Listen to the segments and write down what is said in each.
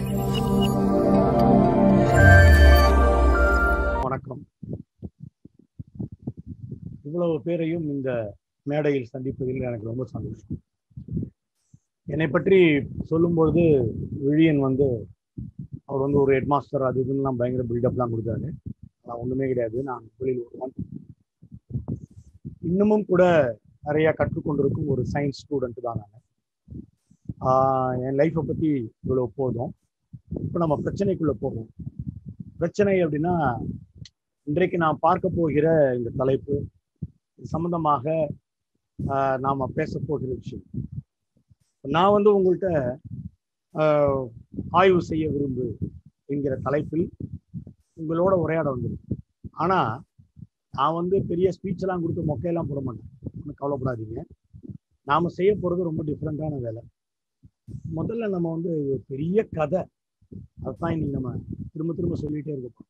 வணக்கம் இவ்வளவு பேரையும் இந்த மேடையில் சந்திப்பதில் எனக்கு ரொம்ப சந்தோஷம் என்னை பற்றி சொல்லும்பொழுது விழியன் வந்து அவர் வந்து ஒரு ஹெட் மாஸ்டர் அது இதுலாம் பயங்கர பில்டப்லாம் கொடுத்தாரு ஆனால் ஒன்றுமே கிடையாது நான் வெளியில் ஒருவன் இன்னமும் கூட நிறைய கற்றுக்கொண்டிருக்கும் ஒரு சயின்ஸ் ஸ்டூடெண்ட் தான் நான் ஆஹ் என் லைஃப்பை பற்றி இவ்வளோ போதும் இப்போ நம்ம பிரச்சனைக்குள்ளே போவோம் பிரச்சனை அப்படின்னா இன்றைக்கு நான் பார்க்க போகிற இந்த தலைப்பு இது சம்பந்தமாக ஆஹ் நாம பேச போகிற விஷயம் நான் வந்து உங்கள்கிட்ட ஆஹ் ஆய்வு செய்ய விரும்பு என்கிற தலைப்பில் உங்களோட உரையாட வந்திருக்கேன் ஆனா நான் வந்து பெரிய ஸ்பீச் எல்லாம் கொடுத்து மொக்கையெல்லாம் போட மாட்டேன் ஒன்றும் கவலைப்படாதீங்க நாம செய்ய போறது ரொம்ப டிஃப்ரெண்டான வேலை முதல்ல நம்ம வந்து ஒரு பெரிய கதை அதுதான் இன்னைக்கு நம்ம திரும்ப திரும்ப சொல்லிட்டே இருக்கோம்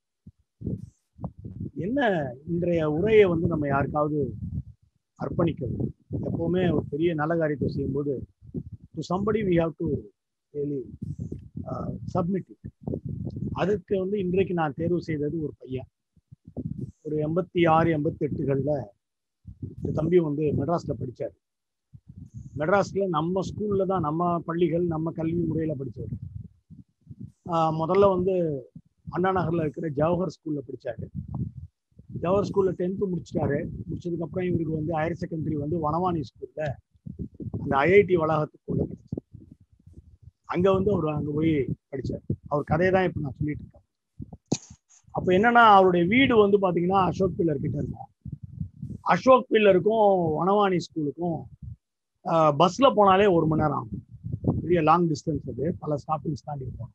என்ன இன்றைய உரையை வந்து நம்ம யாருக்காவது அர்ப்பணிக்கணும் எப்பவுமே ஒரு பெரிய நல்ல காரியத்தை செய்யும்போது to somebody we have to really submit அதுக்கு வந்து இன்றைக்கு நான் தேர்வு செய்தது ஒரு பையன் ஒரு எண்பத்தி ஆறு எண்பத்தி எட்டுகளில் இந்த தம்பி வந்து மெட்ராஸ்ல படிச்சார் மெட்ராஸ்ல நம்ம ஸ்கூல்ல தான் நம்ம பள்ளிகள் நம்ம கல்வி முறையில படிச்சவர் ஆஹ் முதல்ல வந்து அண்ணா நகர்ல இருக்கிற ஜவஹர் ஸ்கூல்ல படிச்சாரு ஜவஹர் ஸ்கூல்ல டென்த்து முடிச்சிட்டாரு முடிச்சதுக்கு அப்புறம் இவருக்கு வந்து ஹையர் செகண்டரி வந்து வனவாணி ஸ்கூல்ல அந்த ஐஐடி வளாகத்துக்குள்ள படிச்சார் அங்க வந்து அவர் அங்க போய் படிச்சார் அவர் கதையை தான் இப்ப நான் சொல்லிட்டு இருக்கேன் அப்ப என்னன்னா அவருடைய வீடு வந்து பாத்தீங்கன்னா அசோக் பில்லர் கிட்ட இருக்கும் அசோக் பில்லருக்கும் வனவாணி ஸ்கூலுக்கும் பஸ்ல போனாலே ஒரு மணி நேரம் ஆகும் பெரிய லாங் டிஸ்டன்ஸ் அது பல ஸ்டாப்பிங்ஸ் தாண்டி போகணும்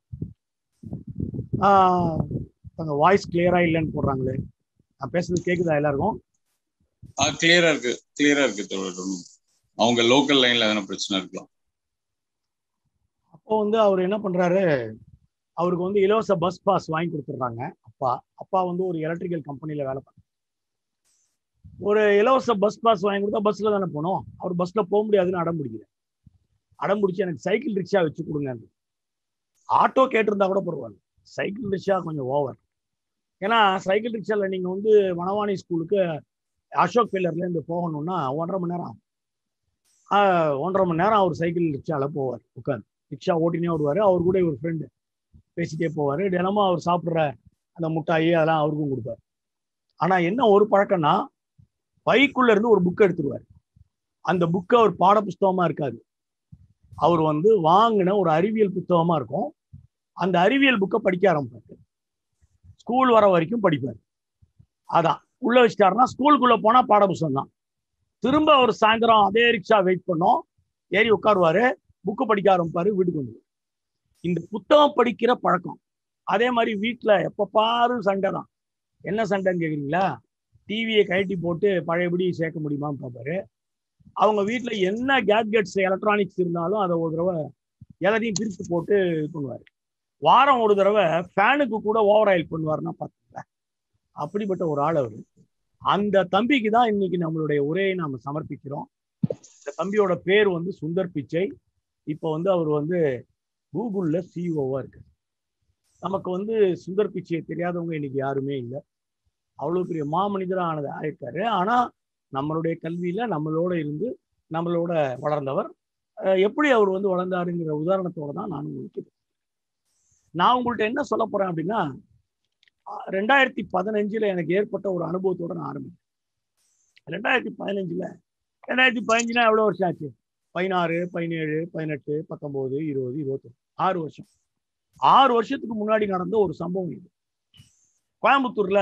அங்க வாய்ஸ் கிளியரா இல்லைன்னு போடுறாங்களே நான் பேசுறது கேக்குதா எல்லாருக்கும் கிளியரா இருக்கு கிளியரா இருக்கு தோழர் அவங்க லோக்கல் லைன்ல எதனா பிரச்சனை இருக்கலாம் அப்போ வந்து அவர் என்ன பண்றாரு அவருக்கு வந்து இலவச பஸ் பாஸ் வாங்கி கொடுத்துட்றாங்க அப்பா அப்பா வந்து ஒரு எலக்ட்ரிக்கல் கம்பெனில வேலை பார்க்க ஒரு இலவச பஸ் பாஸ் வாங்கி கொடுத்தா பஸ்ல தானே போனோம் அவர் பஸ்ல போக முடியாதுன்னு அடம் பிடிக்கிறேன் அடம் பிடிச்சி எனக்கு சைக்கிள் ரிக்ஷா வச்சு கொடுங்க ஆட்டோ கேட்டிருந்தா கூட பரவாயில்ல சைக்கிள் ரிக்ஷா கொஞ்சம் ஓவர் ஏன்னா சைக்கிள் ரிக்ஷால நீங்க வந்து வனவாணி ஸ்கூலுக்கு அசோக் பில்லர்ல இருந்து போகணும்னா ஒன்றரை மணி நேரம் ஆகும் ஒன்றரை மணி நேரம் அவர் சைக்கிள் ரிக்ஷால போவார் உட்காந்து ரிக்ஷா ஓட்டினே வருவார் அவர் கூட ஒரு ஃப்ரெண்டு பேசிட்டே போவார் தினமும் அவர் சாப்பிட்ற அந்த முட்டாயி அதெல்லாம் அவருக்கும் கொடுப்பார் ஆனா என்ன ஒரு பழக்கம்னா பைக்குள்ள இருந்து ஒரு புக் எடுத்துருவார் அந்த புக்கு அவர் பாட புஸ்தகமா இருக்காது அவர் வந்து வாங்கின ஒரு அறிவியல் புத்தகமா இருக்கும் அந்த அறிவியல் புக்கை படிக்க ஆரம்பிப்பார் ஸ்கூல் வர வரைக்கும் படிப்பார் அதான் உள்ள வச்சிட்டாருன்னா ஸ்கூலுக்குள்ள போனா பாட புஸ்தகம் தான் திரும்ப அவர் சாயந்தரம் அதே ரிக்ஷா வெயிட் பண்ணோம் ஏறி உட்காருவாரு புக்கு படிக்க ஆரம்பிப்பாரு வீட்டுக்கு வந்து இந்த புத்தகம் படிக்கிற பழக்கம் அதே மாதிரி வீட்டுல எப்ப பாரு சண்டை தான் என்ன சண்டைன்னு கேக்குறீங்களா டிவியை கழட்டி போட்டு பழையபடி சேர்க்க முடியுமான்னு பார்ப்பாரு அவங்க வீட்டுல என்ன கேட்கெட்ஸ் எலக்ட்ரானிக்ஸ் இருந்தாலும் அதை ஒரு தடவை எல்லாத்தையும் பிரித்து போட்டு இது பண்ணுவாரு வாரம் ஒரு தடவை ஃபேனுக்கு கூட ஓவர் ஆயில் பண்ணுவாருன்னா பார்த்துக்கல அப்படிப்பட்ட ஒரு ஆள் அவர் அந்த தம்பிக்கு தான் இன்னைக்கு நம்மளுடைய உரையை நாம சமர்ப்பிக்கிறோம் இந்த தம்பியோட பேர் வந்து சுந்தர் பிச்சை இப்போ வந்து அவர் வந்து கூகுள்ல சிஇஓவா இருக்கு நமக்கு வந்து சுந்தர் பிச்சையை தெரியாதவங்க இன்னைக்கு யாருமே இல்லை அவ்வளவு பெரிய மாமனிதராக ஆனது ஆயிருக்காரு ஆனா நம்மளுடைய கல்வியில நம்மளோட இருந்து நம்மளோட வளர்ந்தவர் எப்படி அவர் வந்து வளர்ந்தாருங்கிற உதாரணத்தோட தான் நான் உங்களுக்கு நான் உங்கள்கிட்ட என்ன சொல்ல போறேன் அப்படின்னா ரெண்டாயிரத்தி பதினஞ்சுல எனக்கு ஏற்பட்ட ஒரு அனுபவத்தோட நான் ஆரம்பிச்சேன் ரெண்டாயிரத்தி பதினஞ்சுல ரெண்டாயிரத்தி பதினஞ்சுனா எவ்வளவு வருஷம் ஆச்சு பதினாறு பதினேழு பதினெட்டு பத்தொன்பது இருபது இருபத்தொன்று ஆறு வருஷம் ஆறு வருஷத்துக்கு முன்னாடி நடந்த ஒரு சம்பவம் இது கோயம்புத்தூர்ல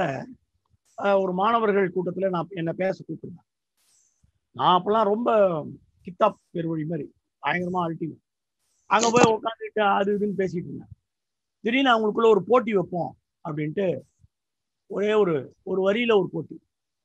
ஒரு மாணவர்கள் கூட்டத்துல நான் என்ன பேச கூப்பிட்டுருந்தேன் நான் அப்பெல்லாம் ரொம்ப கித்தாப் பெருவழி மாதிரி பயங்கரமா அழட்டிங்க அங்க போய் உட்காந்துட்டு அது இதுன்னு பேசிட்டு இருந்தேன் திடீர்னு அவங்களுக்குள்ள ஒரு போட்டி வைப்போம் அப்படின்ட்டு ஒரே ஒரு ஒரு வரியில ஒரு போட்டி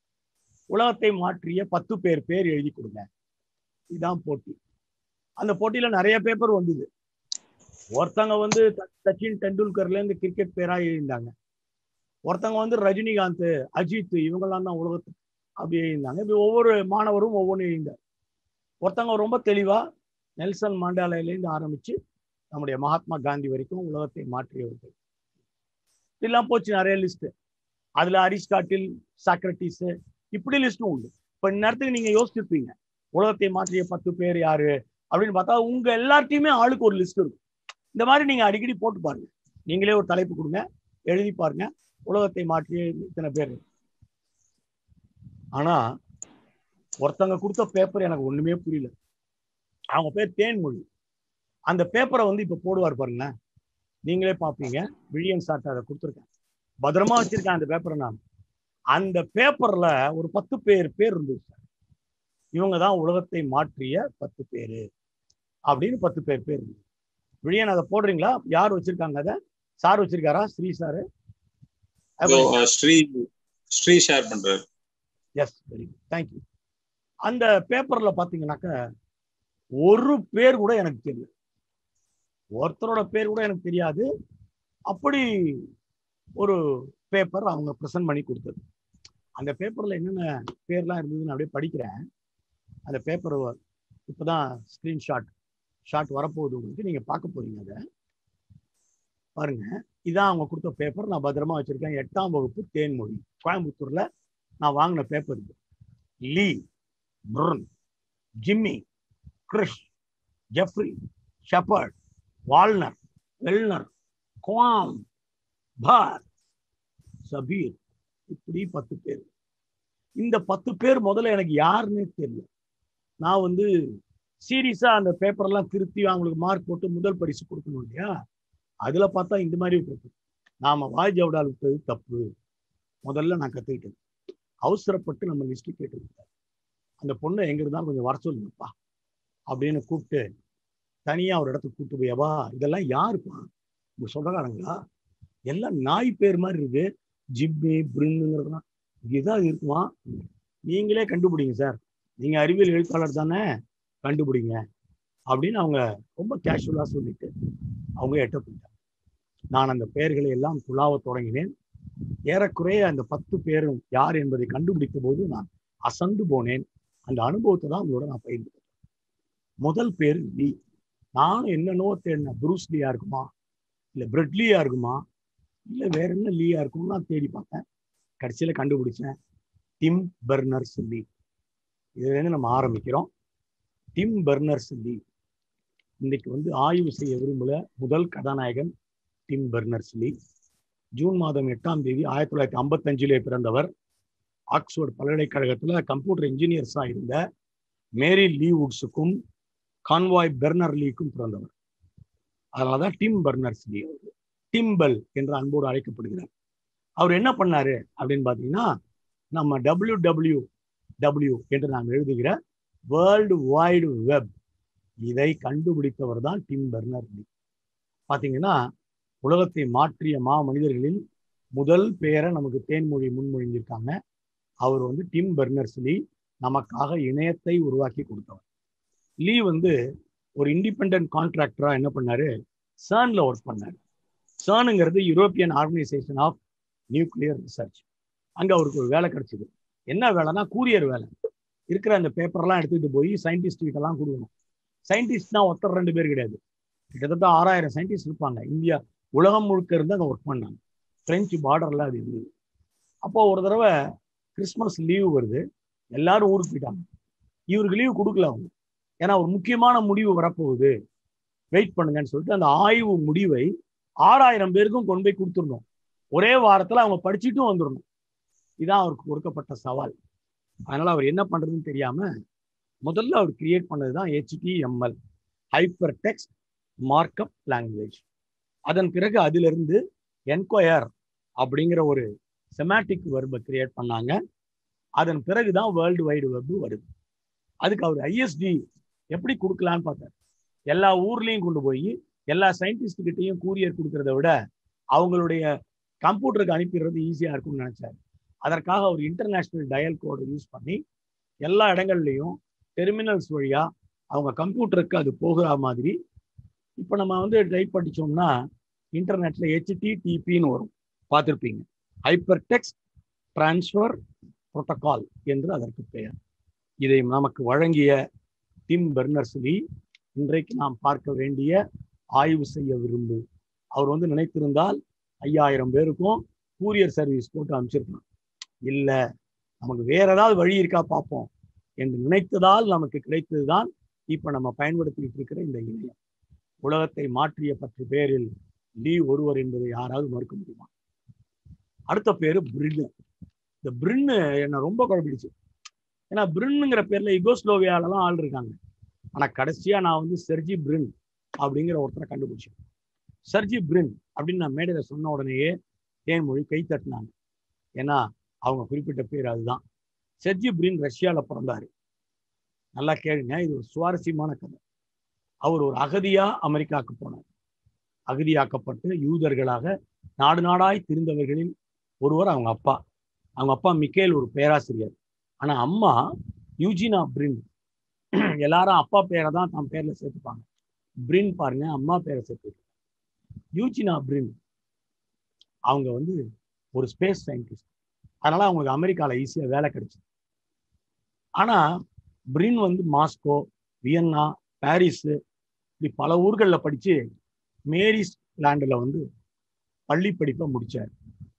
உலகத்தை மாற்றிய பத்து பேர் பேர் எழுதி கொடுங்க இதுதான் போட்டி அந்த போட்டியில நிறைய பேப்பர் வந்தது ஒருத்தங்க வந்து சச்சின் டெண்டுல்கர்ல இருந்து கிரிக்கெட் பேரா எழுதியிருந்தாங்க ஒருத்தவங்க வந்து ரஜினிகாந்த் அஜித் இவங்கெல்லாம் தான் உலகத்து அப்படி எழுதியிருந்தாங்க இப்படி ஒவ்வொரு மாணவரும் ஒவ்வொன்றும் எழுந்தார் ஒருத்தவங்க ரொம்ப தெளிவா நெல்சன் மாண்டாலையிலேருந்து ஆரம்பிச்சு நம்முடைய மகாத்மா காந்தி வரைக்கும் உலகத்தை மாற்றியவர்கள் இதெல்லாம் போச்சு நிறைய லிஸ்ட் அதுல அரிஸ்டாட்டில் சாக்ரட்டிஸ் இப்படி லிஸ்டும் உண்டு இப்ப நேரத்துக்கு நீங்க யோசிச்சிருப்பீங்க உலகத்தை மாற்றிய பத்து பேர் யாரு அப்படின்னு பார்த்தா உங்க எல்லார்ட்டையுமே ஆளுக்கு ஒரு லிஸ்ட் இருக்கும் இந்த மாதிரி நீங்க அடிக்கடி போட்டு பாருங்க நீங்களே ஒரு தலைப்பு கொடுங்க எழுதி பாருங்க உலகத்தை மாற்றிய இத்தனை பேர் ஆனா ஒருத்தங்க கொடுத்த பேப்பர் எனக்கு ஒண்ணுமே புரியல அவங்க பேர் தேன்மொழி அந்த பேப்பரை வந்து இப்ப போடுவார் பாருங்களேன் நீங்களே பார்ப்பீங்க விழியன் சார்ட்ட அதை கொடுத்துருக்கேன் பத்திரமா வச்சிருக்கேன் அந்த பேப்பரை நான் அந்த பேப்பர்ல ஒரு பத்து பேர் பேர் இருந்தது சார் இவங்க தான் உலகத்தை மாற்றிய பத்து பேரு அப்படின்னு பத்து பேர் பேர் இருந்தது விழியன் அதை போடுறீங்களா யார் வச்சிருக்காங்க அதை சார் வச்சிருக்காரா ஸ்ரீ சாரு ஸ்ரீ ஸ்ரீ ஷேர் பண்றாரு எஸ் வெரி குட் தேங்க்யூ அந்த பேப்பர்ல பாத்தீங்கன்னாக்க ஒரு பேர் கூட எனக்கு தெரியல ஒருத்தரோட பேர் கூட எனக்கு தெரியாது அப்படி ஒரு பேப்பர் அவங்க ப்ரெசென்ட் பண்ணி கொடுத்தது அந்த பேப்பர்ல என்னென்ன பேர்லாம் இருந்ததுன்னு அப்படியே படிக்கிறேன் அந்த பேப்பர் இப்போதான் ஸ்கிரீன்ஷாட் ஷாட் வரப்போகுது உங்களுக்கு நீங்க பார்க்க போறீங்க அதை பாருங்க இதான் அவங்க கொடுத்த பேப்பர் நான் பத்திரமா வச்சிருக்கேன் எட்டாம் வகுப்பு தேன்மொழி கோயம்புத்தூர்ல நான் வாங்கின பேப்பர் இது லீ புர்ன் ஜிம்மி கிறிஷ் ஜெஃப்ரி ஷெப்பர்ட் வால்னர் வெல்னர் குவாம் பார் சபீர் இப்படி பத்து பேர் இந்த பத்து பேர் முதல்ல எனக்கு யாருன்னே தெரியல நான் வந்து சீரியஸா அந்த பேப்பர்லாம் திருத்தி அவங்களுக்கு மார்க் போட்டு முதல் பரிசு கொடுக்கணும் இல்லையா அதுல பார்த்தா இந்த மாதிரி பேப்பர் நாம வாய் ஜவுடால் விட்டது தப்பு முதல்ல நான் கத்துக்கிட்டேன் அவசரப்பட்டு நம்ம லிஸ்ட் கேட்டு அந்த பொண்ணை எங்க இருந்தாலும் கொஞ்சம் வர சொல்லுங்கப்பா அப்படின்னு கூப்பிட்டு தனியா ஒரு இடத்துக்கு கூப்பிட்டு போயவா இதெல்லாம் யாருப்பா உங்க சொந்தக்காரங்களா எல்லாம் நாய் பேர் மாதிரி இருக்கு ஜிம்மி பிரின்னுங்கிறதுலாம் இதுதான் இருக்குமா நீங்களே கண்டுபிடிங்க சார் நீங்க அறிவியல் எழுத்தாளர் தானே கண்டுபிடிங்க அப்படின்னு அவங்க ரொம்ப கேஷுவலா சொல்லிட்டு அவங்க எட்ட போயிட்டாங்க நான் அந்த பெயர்களை எல்லாம் குழாவ தொடங்கினேன் ஏறக்குறைய அந்த பத்து பேரும் யார் என்பதை கண்டுபிடித்த போது நான் அசந்து போனேன் அந்த அனுபவத்தை தான் உங்களோட நான் பகிர்ந்து முதல் பேர் லீ நானும் என்னென்னோ தேடினேன் ப்ரூஸ் லீயா இருக்குமா இல்லை பிரெட்லியா இருக்குமா இல்லை வேற என்ன லீயா இருக்கும்னு நான் தேடி பார்த்தேன் கடைசியில் கண்டுபிடிச்சேன் டிம் பெர்னர்ஸ் லீ இதுலேருந்து நம்ம ஆரம்பிக்கிறோம் டிம் பெர்னர்ஸ் லீ இன்னைக்கு வந்து ஆய்வு செய்ய விரும்பல முதல் கதாநாயகன் டிம் பெர்னர்ஸ் லீ ஜூன் மாதம் எட்டாம் தேதி ஆயிரத்தி தொள்ளாயிரத்தி ஐம்பத்தஞ்சிலே பிறந்தவர் ஆக்ஸ்போர்ட் பல்கலைக்கழகத்தில் கம்ப்யூட்டர் இன்ஜினியர்ஸாக இருந்த மேரி லீவுட்ஸுக்கும் கான்வாய் பெர்னர் லீக்கும் பிறந்தவர் அதனால தான் டிம் பெர்னர்ஸ் லீ அவர் டிம்பல் என்று அன்போடு அழைக்கப்படுகிறார் அவர் என்ன பண்ணாரு அப்படின்னு பார்த்தீங்கன்னா நம்ம டபிள்யூ டபிள்யூ டபிள்யூ என்று நாம் எழுதுகிற வேர்ல்டு வைடு வெப் இதை கண்டுபிடித்தவர் தான் டிம் பெர்னர் லீ பார்த்தீங்கன்னா உலகத்தை மாற்றிய மா மனிதர்களில் முதல் பெயரை நமக்கு தேன்மொழி முன்மொழிஞ்சிருக்காங்க அவர் வந்து டிம் பெர்னர்ஸ் லீ நமக்காக இணையத்தை உருவாக்கி கொடுத்தவர் லீ வந்து ஒரு இண்டிபெண்ட் கான்ட்ராக்டரா என்ன பண்ணாரு சர்ன்ல ஒர்க் பண்ணாரு சர்னுங்கிறது European organisation of nuclear research அங்க அவருக்கு ஒரு வேலை கிடைச்சது என்ன வேலைன்னா கூரியர் வேலை இருக்கிற அந்த பேப்பர்லாம் எடுத்துக்கிட்டு போய் சயின்டிஸ்ட் கிட்டலாம் கொடுக்கணும் சயின்டிஸ்ட்னா ஒருத்தர் ரெண்டு பேர் கிடையாது கிட்டத்தட்ட ஆறாயிரம் சயின்டிஸ்ட் இருப்பாங்க இந்தியா உலகம் முழுக்க இருந்து அங்கே ஒர்க் பண்ணாங்க பிரெஞ்சு பார்டர்ல அது இருந்தது அப்போ ஒரு தடவை கிறிஸ்மஸ் லீவு வருது எல்லாரும் ஊருக்கு போயிட்டாங்க இவருக்கு லீவு கொடுக்கல அவங்க ஏன்னா ஒரு முக்கியமான முடிவு வரப்போகுது வெயிட் பண்ணுங்கன்னு சொல்லிட்டு அந்த ஆய்வு முடிவை ஆறாயிரம் பேருக்கும் கொண்டு போய் கொடுத்துடணும் ஒரே வாரத்துல அவங்க படிச்சுட்டும் வந்துடணும் இதான் அவருக்கு கொடுக்கப்பட்ட சவால் அதனால அவர் என்ன பண்றதுன்னு தெரியாம முதல்ல அவர் கிரியேட் பண்ணது தான் HTML hypertext markup language அதன் பிறகு அதிலிருந்து என்கொயர் அப்படிங்கிற ஒரு செமாட்டிக் வெர்பை கிரியேட் பண்ணாங்க அதன் பிறகு தான் வேர்ல்டு வைடு வெப் வருது அதுக்கு அவர் ஐஎஸ்டி எப்படி கொடுக்கலான்னு பார்த்தார் எல்லா ஊர்லயும் கொண்டு போய் எல்லா சயின்டிஸ்ட் கிட்டையும் கூரியர் கொடுக்கறத விட அவங்களுடைய கம்ப்யூட்டருக்கு அனுப்பிடுறது ஈஸியா இருக்கும்னு நினைச்சாரு அதற்காக அவர் இன்டர்நேஷனல் டயல் கோடு யூஸ் பண்ணி எல்லா இடங்கள்லையும் டெர்மினல்ஸ் வழியா அவங்க கம்ப்யூட்டருக்கு அது போகிற மாதிரி இப்போ நம்ம வந்து டைப் படிச்சோம்னா இன்டர்நெட்ல ஹெச்டிடிபின்னு வரும் பார்த்துருப்பீங்க ஹைப்பர் டெக்ஸ்ட் டிரான்ஸ்ஃபர் புரோட்டோகால் என்று அதற்கு பெயர் இதை நமக்கு வழங்கிய டிம் பெர்னர்ஸ்லி இன்றைக்கு நாம் பார்க்க வேண்டிய ஆய்வு செய்ய விரும்பு அவர் வந்து நினைத்திருந்தால் ஐயாயிரம் பேருக்கும் கூரியர் சர்வீஸ் போட்டு அனுப்பிச்சிருக்கலாம் இல்ல நமக்கு வேற ஏதாவது வழி இருக்கா பார்ப்போம் என்று நினைத்ததால் நமக்கு கிடைத்ததுதான் இப்ப நம்ம பயன்படுத்திட்டு இருக்கிற இந்த இணையம் உலகத்தை மாற்றிய பத்து பேரில் லீ ஒருவர் என்பதை யாராவது மறுக்க முடியுமா அடுத்த பேரு பிரின்னு இந்த பிரின்னு என்ன ரொம்ப குழப்பிடுச்சு ஏன்னா பிரின்னுங்கிற பேர்ல யுகோஸ்லோவியாலலாம் ஆள் இருக்காங்க ஆனா கடைசியா நான் வந்து செர்ஜி பிரின் அப்படிங்கிற ஒருத்தரை கண்டுபிடிச்சேன் சர்ஜி பிரின் அப்படின்னு நான் மேடையில சொன்ன உடனேயே தேன்மொழி கை தட்டினாங்க ஏன்னா அவங்க குறிப்பிட்ட பேர் அதுதான் செர்ஜி பிரின் ரஷ்யால பிறந்தாரு நல்லா கேளுங்க இது ஒரு சுவாரஸ்யமான கதை அவர் ஒரு அகதியா அமெரிக்காவுக்கு போனார் அகதியாக்கப்பட்டு யூதர்களாக நாடு நாடாய் திரிந்தவர்களில் ஒருவர் அவங்க அப்பா அவங்க அப்பா மிக்கேல் ஒரு பேராசிரியர் ஆனா அம்மா யூஜினா பிரின் எல்லாரும் அப்பா பேரை தான் தன் பேர்ல சேர்த்துப்பாங்க பிரின் பாருங்க அம்மா பேரை சேர்த்து யூஜினா பிரின் அவங்க வந்து ஒரு ஸ்பேஸ் சயின்டிஸ்ட் அதனால அவங்களுக்கு அமெரிக்கால ஈஸியா வேலை கிடைச்சது ஆனா பிரின் வந்து மாஸ்கோ வியன்னா பாரிஸ் இப்படி பல ஊர்களில் படிச்சு மேரிஸ் லேண்டில் வந்து பள்ளி படிப்பை முடிச்சார்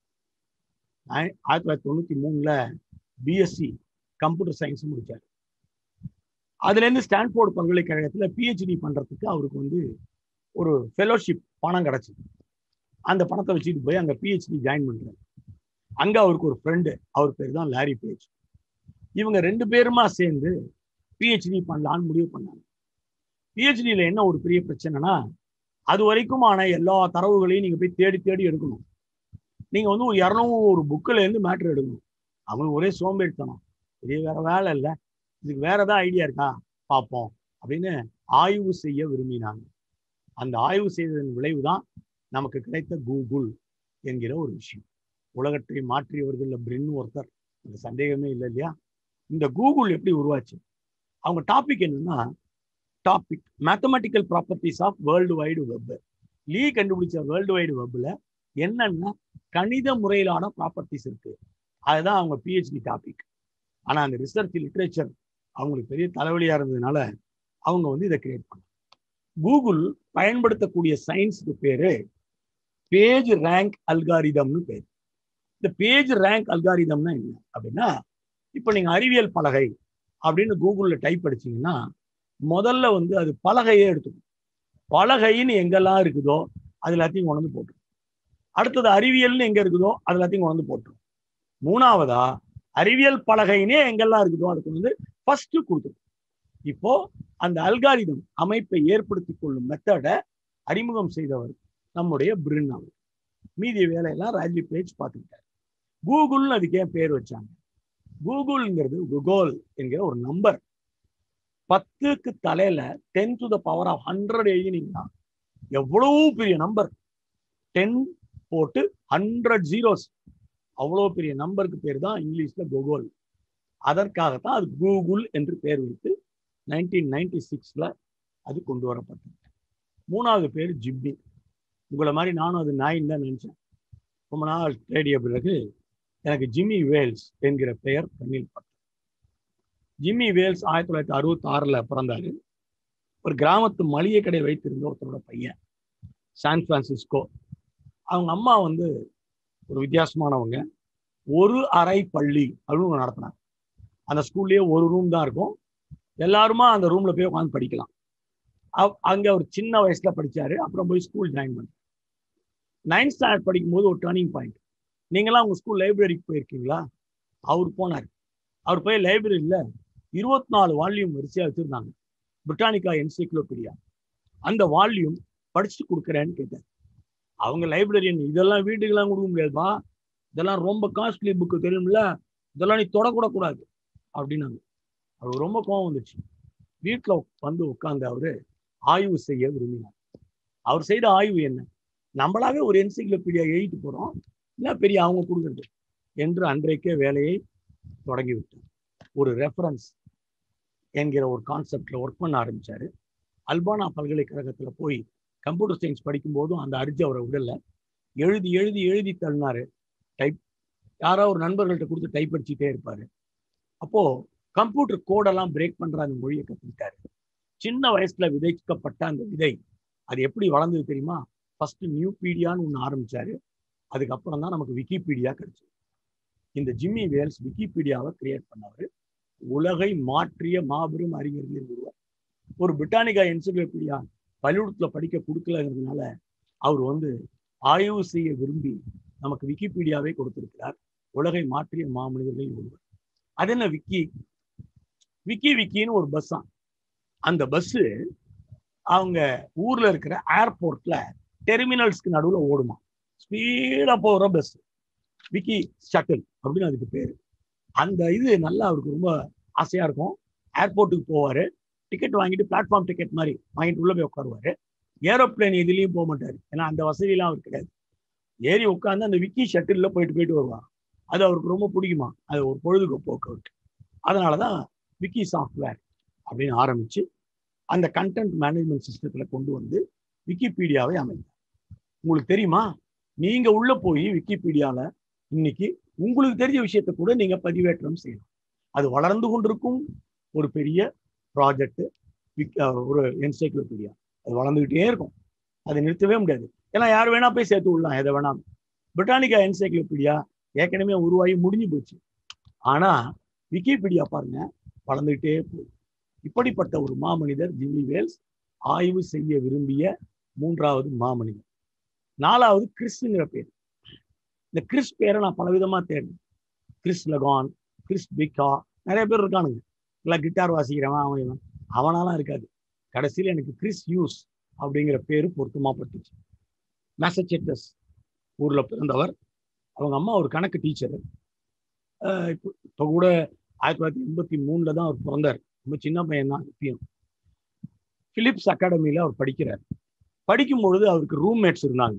ஆயிரத்தி தொள்ளாயிரத்தி தொண்ணூத்தி மூணுல பிஎஸ்சி கம்ப்யூட்டர் சயின்ஸ் முடிச்சார் அதுலேருந்து ஸ்டான்ஃபோர்டு பல்கலைக்கழகத்தில் பிஹெச்டி பண்றதுக்கு அவருக்கு வந்து ஒரு ஃபெலோஷிப் பணம் கிடைச்சிது அந்த பணத்தை வச்சுட்டு போய் அங்கே பிஹெச்டி ஜாயின் பண்றாரு அங்க அவருக்கு ஒரு ஃப்ரெண்டு அவர் பேர் தான் லாரி பேஜ் இவங்க ரெண்டு பேருமா சேர்ந்து பிஹெச்டி பண்ணலான்னு முடிவு பண்ணாங்க பிஹெச்டியில் என்ன ஒரு பெரிய பிரச்சனைனா அது வரைக்கும் ஆன எல்லா தரவுகளையும் நீங்க போய் தேடி தேடி எடுக்கணும் நீங்க வந்து ஒரு இரநூறு புக்கில் இருந்து மேட்ரு எடுக்கணும் அவங்களுக்கு ஒரே சோம்பேறித்தனம் பெரிய வேற வேலை இல்லை இதுக்கு வேற ஏதாவது ஐடியா இருக்கா பார்ப்போம் அப்படின்னு ஆய்வு செய்ய விரும்பினாங்க அந்த ஆய்வு செய்ததன் விளைவு தான் நமக்கு கிடைத்த கூகுள் என்கிற ஒரு விஷயம் உலகத்தை மாற்றியவர்கள் பிரின்னு ஒருத்தர் அந்த சந்தேகமே இல்லை இல்லையா இந்த கூகுள் எப்படி உருவாச்சு அவங்க டாபிக் என்னன்னா topic mathematical properties of world wide web Lee கண்டுபிடிச்ச வேர்ல்டு வைடு வெப்ல என்னன்னா கணித முறையிலான ப்ராப்பர்ட்டிஸ் இருக்கு அதுதான் அவங்க பிஹெச்டி டாபிக் ஆனா அந்த ரிசர்ச் லிட்ரேச்சர் அவங்களுக்கு பெரிய தலைவலியா இருந்ததுனால அவங்க வந்து இதை கிரியேட் பண்ணாங்க கூகுள் பயன்படுத்தக்கூடிய சயின்ஸுக்கு பேரு பேஜ் ரேங்க் அல்காரிதம்னு பேர் இந்த பேஜ் ரேங்க் அல்காரிதம்னா என்ன அப்படின்னா இப்போ நீங்க அறிவியல் பலகை அப்படின்னு கூகுள்ல டைப் அடிச்சீங்கன்னா முதல்ல வந்து அது பலகையே எடுத்துக்கும் பலகைன்னு எங்கெல்லாம் இருக்குதோ அது எல்லாத்தையும் கொண்டு வந்து போட்டுரும் அடுத்தது அறிவியல்னு எங்க இருக்குதோ அது எல்லாத்தையும் கொண்டு வந்து போட்டுரும் மூணாவதா அறிவியல் பலகைனே எங்கெல்லாம் இருக்குதோ அதுக்கு வந்து ஃபர்ஸ்ட் கொடுத்துரும் இப்போ அந்த அல்காரிதம் அமைப்பை ஏற்படுத்தி கொள்ளும் மெத்தடை அறிமுகம் செய்தவர் நம்முடைய பிரின் அவர் மீதிய வேலையெல்லாம் ராஜி பேஜ் பார்த்துக்கிட்டார் கூகுள்னு அதுக்கு ஏன் பேர் வச்சாங்க கூகுள்ங்கிறது குகோல் என்கிற ஒரு நம்பர் பத்துக்கு தலையில ten to the power of hundred எழுதினீங்கன்னா எவ்வளவு பெரிய நம்பர் டென் போட்டு ஹண்ட்ரட் ஜீரோஸ் அவ்வளோ பெரிய நம்பருக்கு பேர் தான் இங்கிலீஷ்ல குகோல் அதற்காகத்தான் அது கூகுள் என்று பேர் வைத்து நைன்டீன் நைன்டி சிக்ஸ்ல அது கொண்டு வரப்பட்டது மூணாவது பேர் ஜிம்மி உங்களை மாதிரி நானும் அது நாயின்னு தான் நினைச்சேன் ரொம்ப நாள் தேடிய பிறகு எனக்கு ஜிம்மி வேல்ஸ் என்கிற பெயர் கண்ணில் பட்டது ஜிம்மி வேல்ஸ் ஆயிரத்தி தொள்ளாயிரத்தி அறுபத்தி ஆறுல பிறந்தாரு ஒரு கிராமத்து மளிகை கடை வைத்திருந்த ஒருத்தரோட பையன் சான் பிரான்சிஸ்கோ அவங்க அம்மா வந்து ஒரு வித்தியாசமானவங்க ஒரு அறை பள்ளி அப்படின்னு நடத்தினாங்க அந்த ஸ்கூல்லயே ஒரு ரூம் தான் இருக்கும் எல்லாருமா அந்த ரூம்ல போய் உட்காந்து படிக்கலாம் அங்க ஒரு சின்ன வயசுல படிச்சாரு அப்புறம் போய் ஸ்கூல் ஜாயின் பண்ணாரு நைன்த் ஸ்டாண்டர்ட் படிக்கும்போது ஒரு டேர்னிங் பாயிண்ட் நீங்களாம் உங்க ஸ்கூல் லைப்ரரிக்கு போயிருக்கீங்களா அவர் போனார் அவர் போய் லைப்ரரியில இருபத்தி நாலு வால்யூம் வரிசையா வச்சிருந்தாங்க பிரிட்டானிக்கா என்சைக்ளோபீடியா அந்த வால்யூம் படிச்சுட்டு கொடுக்குறேன்னு கேட்டார் அவங்க லைப்ரரியன் இதெல்லாம் வீட்டுக்கெல்லாம் கொடுக்க முடியாதுப்பா இதெல்லாம் ரொம்ப காஸ்ட்லி புக்கு தெரியும்ல இதெல்லாம் நீ தொடக்கூட கூடாது அப்படின்னாங்க அவருக்கு ரொம்ப கோவம் வந்துச்சு வீட்டில் வந்து உட்காந்து அவரு ஆய்வு செய்ய விரும்பினார் அவர் செய்த ஆய்வு என்ன நம்மளாவே ஒரு என்சைக்ளோபீடியா எழுதிட்டு போறோம் இல்லை பெரிய அவங்க கொடுக்குறது என்று அன்றைக்கே வேலையை தொடங்கி விட்டார் ஒரு ரெஃபரன்ஸ் என்கிற ஒரு கான்செப்ட்ல ஒர்க் பண்ண ஆரம்பிச்சாரு அல்பானா பல்கலைக்கழகத்துல போய் கம்ப்யூட்டர் சயின்ஸ் படிக்கும் போதும் அந்த அரிஜி அவரை விடல எழுதி எழுதி எழுதி தள்ளினாரு டைப் யாரோ ஒரு நண்பர்கள்ட்ட கொடுத்து டைப் அடிச்சுட்டே இருப்பாரு அப்போ கம்ப்யூட்டர் கோடெல்லாம் பிரேக் பண்ற அந்த மொழியை கற்றுக்கிட்டாரு சின்ன வயசுல விதைக்கப்பட்ட அந்த விதை அது எப்படி வளர்ந்தது தெரியுமா ஃபர்ஸ்ட் நியூபீடியான்னு ஒன்று ஆரம்பிச்சாரு அதுக்கப்புறம் தான் நமக்கு விக்கிபீடியா கிடைச்சது இந்த ஜிம்மி வேல்ஸ் விக்கிபீடியாவை கிரியேட் பண்ணவர் உலகை மாற்றிய மாபெரும் அறிஞர்களில் ஒருவர் ஒரு பிரிட்டானிகா என்சைக்ளோபீடியா பள்ளிக்கூடத்தில் படிக்க கொடுக்கலங்கிறதுனால அவர் வந்து ஆய்வு செய்ய விரும்பி நமக்கு விக்கிபீடியாவே கொடுத்திருக்கிறார் உலகை மாற்றிய மாமனிதர்களில் ஒருவர் அது என்ன விக்கி விக்கி விக்கின்னு ஒரு பஸ் அந்த பஸ் அவங்க ஊர்ல இருக்கிற ஏர்போர்ட்ல டெர்மினல்ஸ்க்கு நடுவில் ஓடுமா ஸ்பீடா போகிற பஸ் விக்கி ஷட்டில் அப்படின்னு அதுக்கு பேரு அந்த இது நல்லா அவருக்கு ரொம்ப ஆசையா இருக்கும் ஏர்போர்ட்டுக்கு போவாரு டிக்கெட் வாங்கிட்டு பிளாட்ஃபார்ம் டிக்கெட் மாதிரி வாங்கிட்டு உள்ள போய் உட்காருவாரு ஏரோப்ளேன் எதுலேயும் போக மாட்டாரு ஏன்னா அந்த வசதியெல்லாம் அவர் கிடையாது ஏறி உட்காந்து அந்த விக்கி ஷட்டில்ல போயிட்டு போயிட்டு வருவார் அது அவருக்கு ரொம்ப பிடிக்குமா அது ஒரு பொழுதுக்கு போக்கு அதனாலதான் விக்கி சாஃப்ட்வேர் அப்படின்னு ஆரம்பிச்சு அந்த கண்டென்ட் மேனேஜ்மெண்ட் சிஸ்டத்துல கொண்டு வந்து விக்கிபீடியாவை அமைந்தார் உங்களுக்கு தெரியுமா நீங்க உள்ள போய் விக்கிபீடியால இன்னைக்கு உங்களுக்கு தெரிஞ்ச விஷயத்தை கூட நீங்க பதிவேற்றம் செய்யலாம் அது வளர்ந்து கொண்டிருக்கும் ஒரு பெரிய ப்ராஜெக்ட் ஒரு என்சைக்ளோபீடியா அது வளர்ந்துகிட்டே இருக்கும் அதை நிறுத்தவே முடியாது ஏன்னா யார் வேணா போய் சேர்த்து விடலாம் எதை வேணா பிரிட்டானிக்கா என்சைக்ளோபீடியா ஏற்கனவே உருவாகி முடிஞ்சு போச்சு ஆனா விக்கிபீடியா பாருங்க வளர்ந்துகிட்டே போகுது இப்படிப்பட்ட ஒரு மாமனிதர் ஜிம்மி வேல்ஸ் ஆய்வு செய்ய விரும்பிய மூன்றாவது மாமனிதர் நாலாவது கிறிஸ்ங்கிற பேர் இந்த கிறிஸ் பேரை நான் பலவிதமா தேடினேன் கிறிஸ் லகான் கிறிஸ் பிக்கா நிறைய பேர் இருக்கானுங்க இல்லை கிட்டார் வாசிக்கிறவன் அவன் இவன் அவனாலாம் இருக்காது கடைசியில் எனக்கு கிறிஸ் யூஸ் அப்படிங்கிற பேரு பொருத்தமா பட்டுச்சு மேசச்செட்டஸ் ஊர்ல பிறந்தவர் அவங்க அம்மா ஒரு கணக்கு டீச்சரு இப்போ கூட ஆயிரத்தி தொள்ளாயிரத்தி எண்பத்தி மூணுல தான் அவர் பிறந்தார் ரொம்ப சின்ன பையன் தான் இப்பயும் பிலிப்ஸ் அகாடமியில அவர் படிக்கிறார் படிக்கும் பொழுது அவருக்கு ரூம்மேட்ஸ் இருந்தாங்க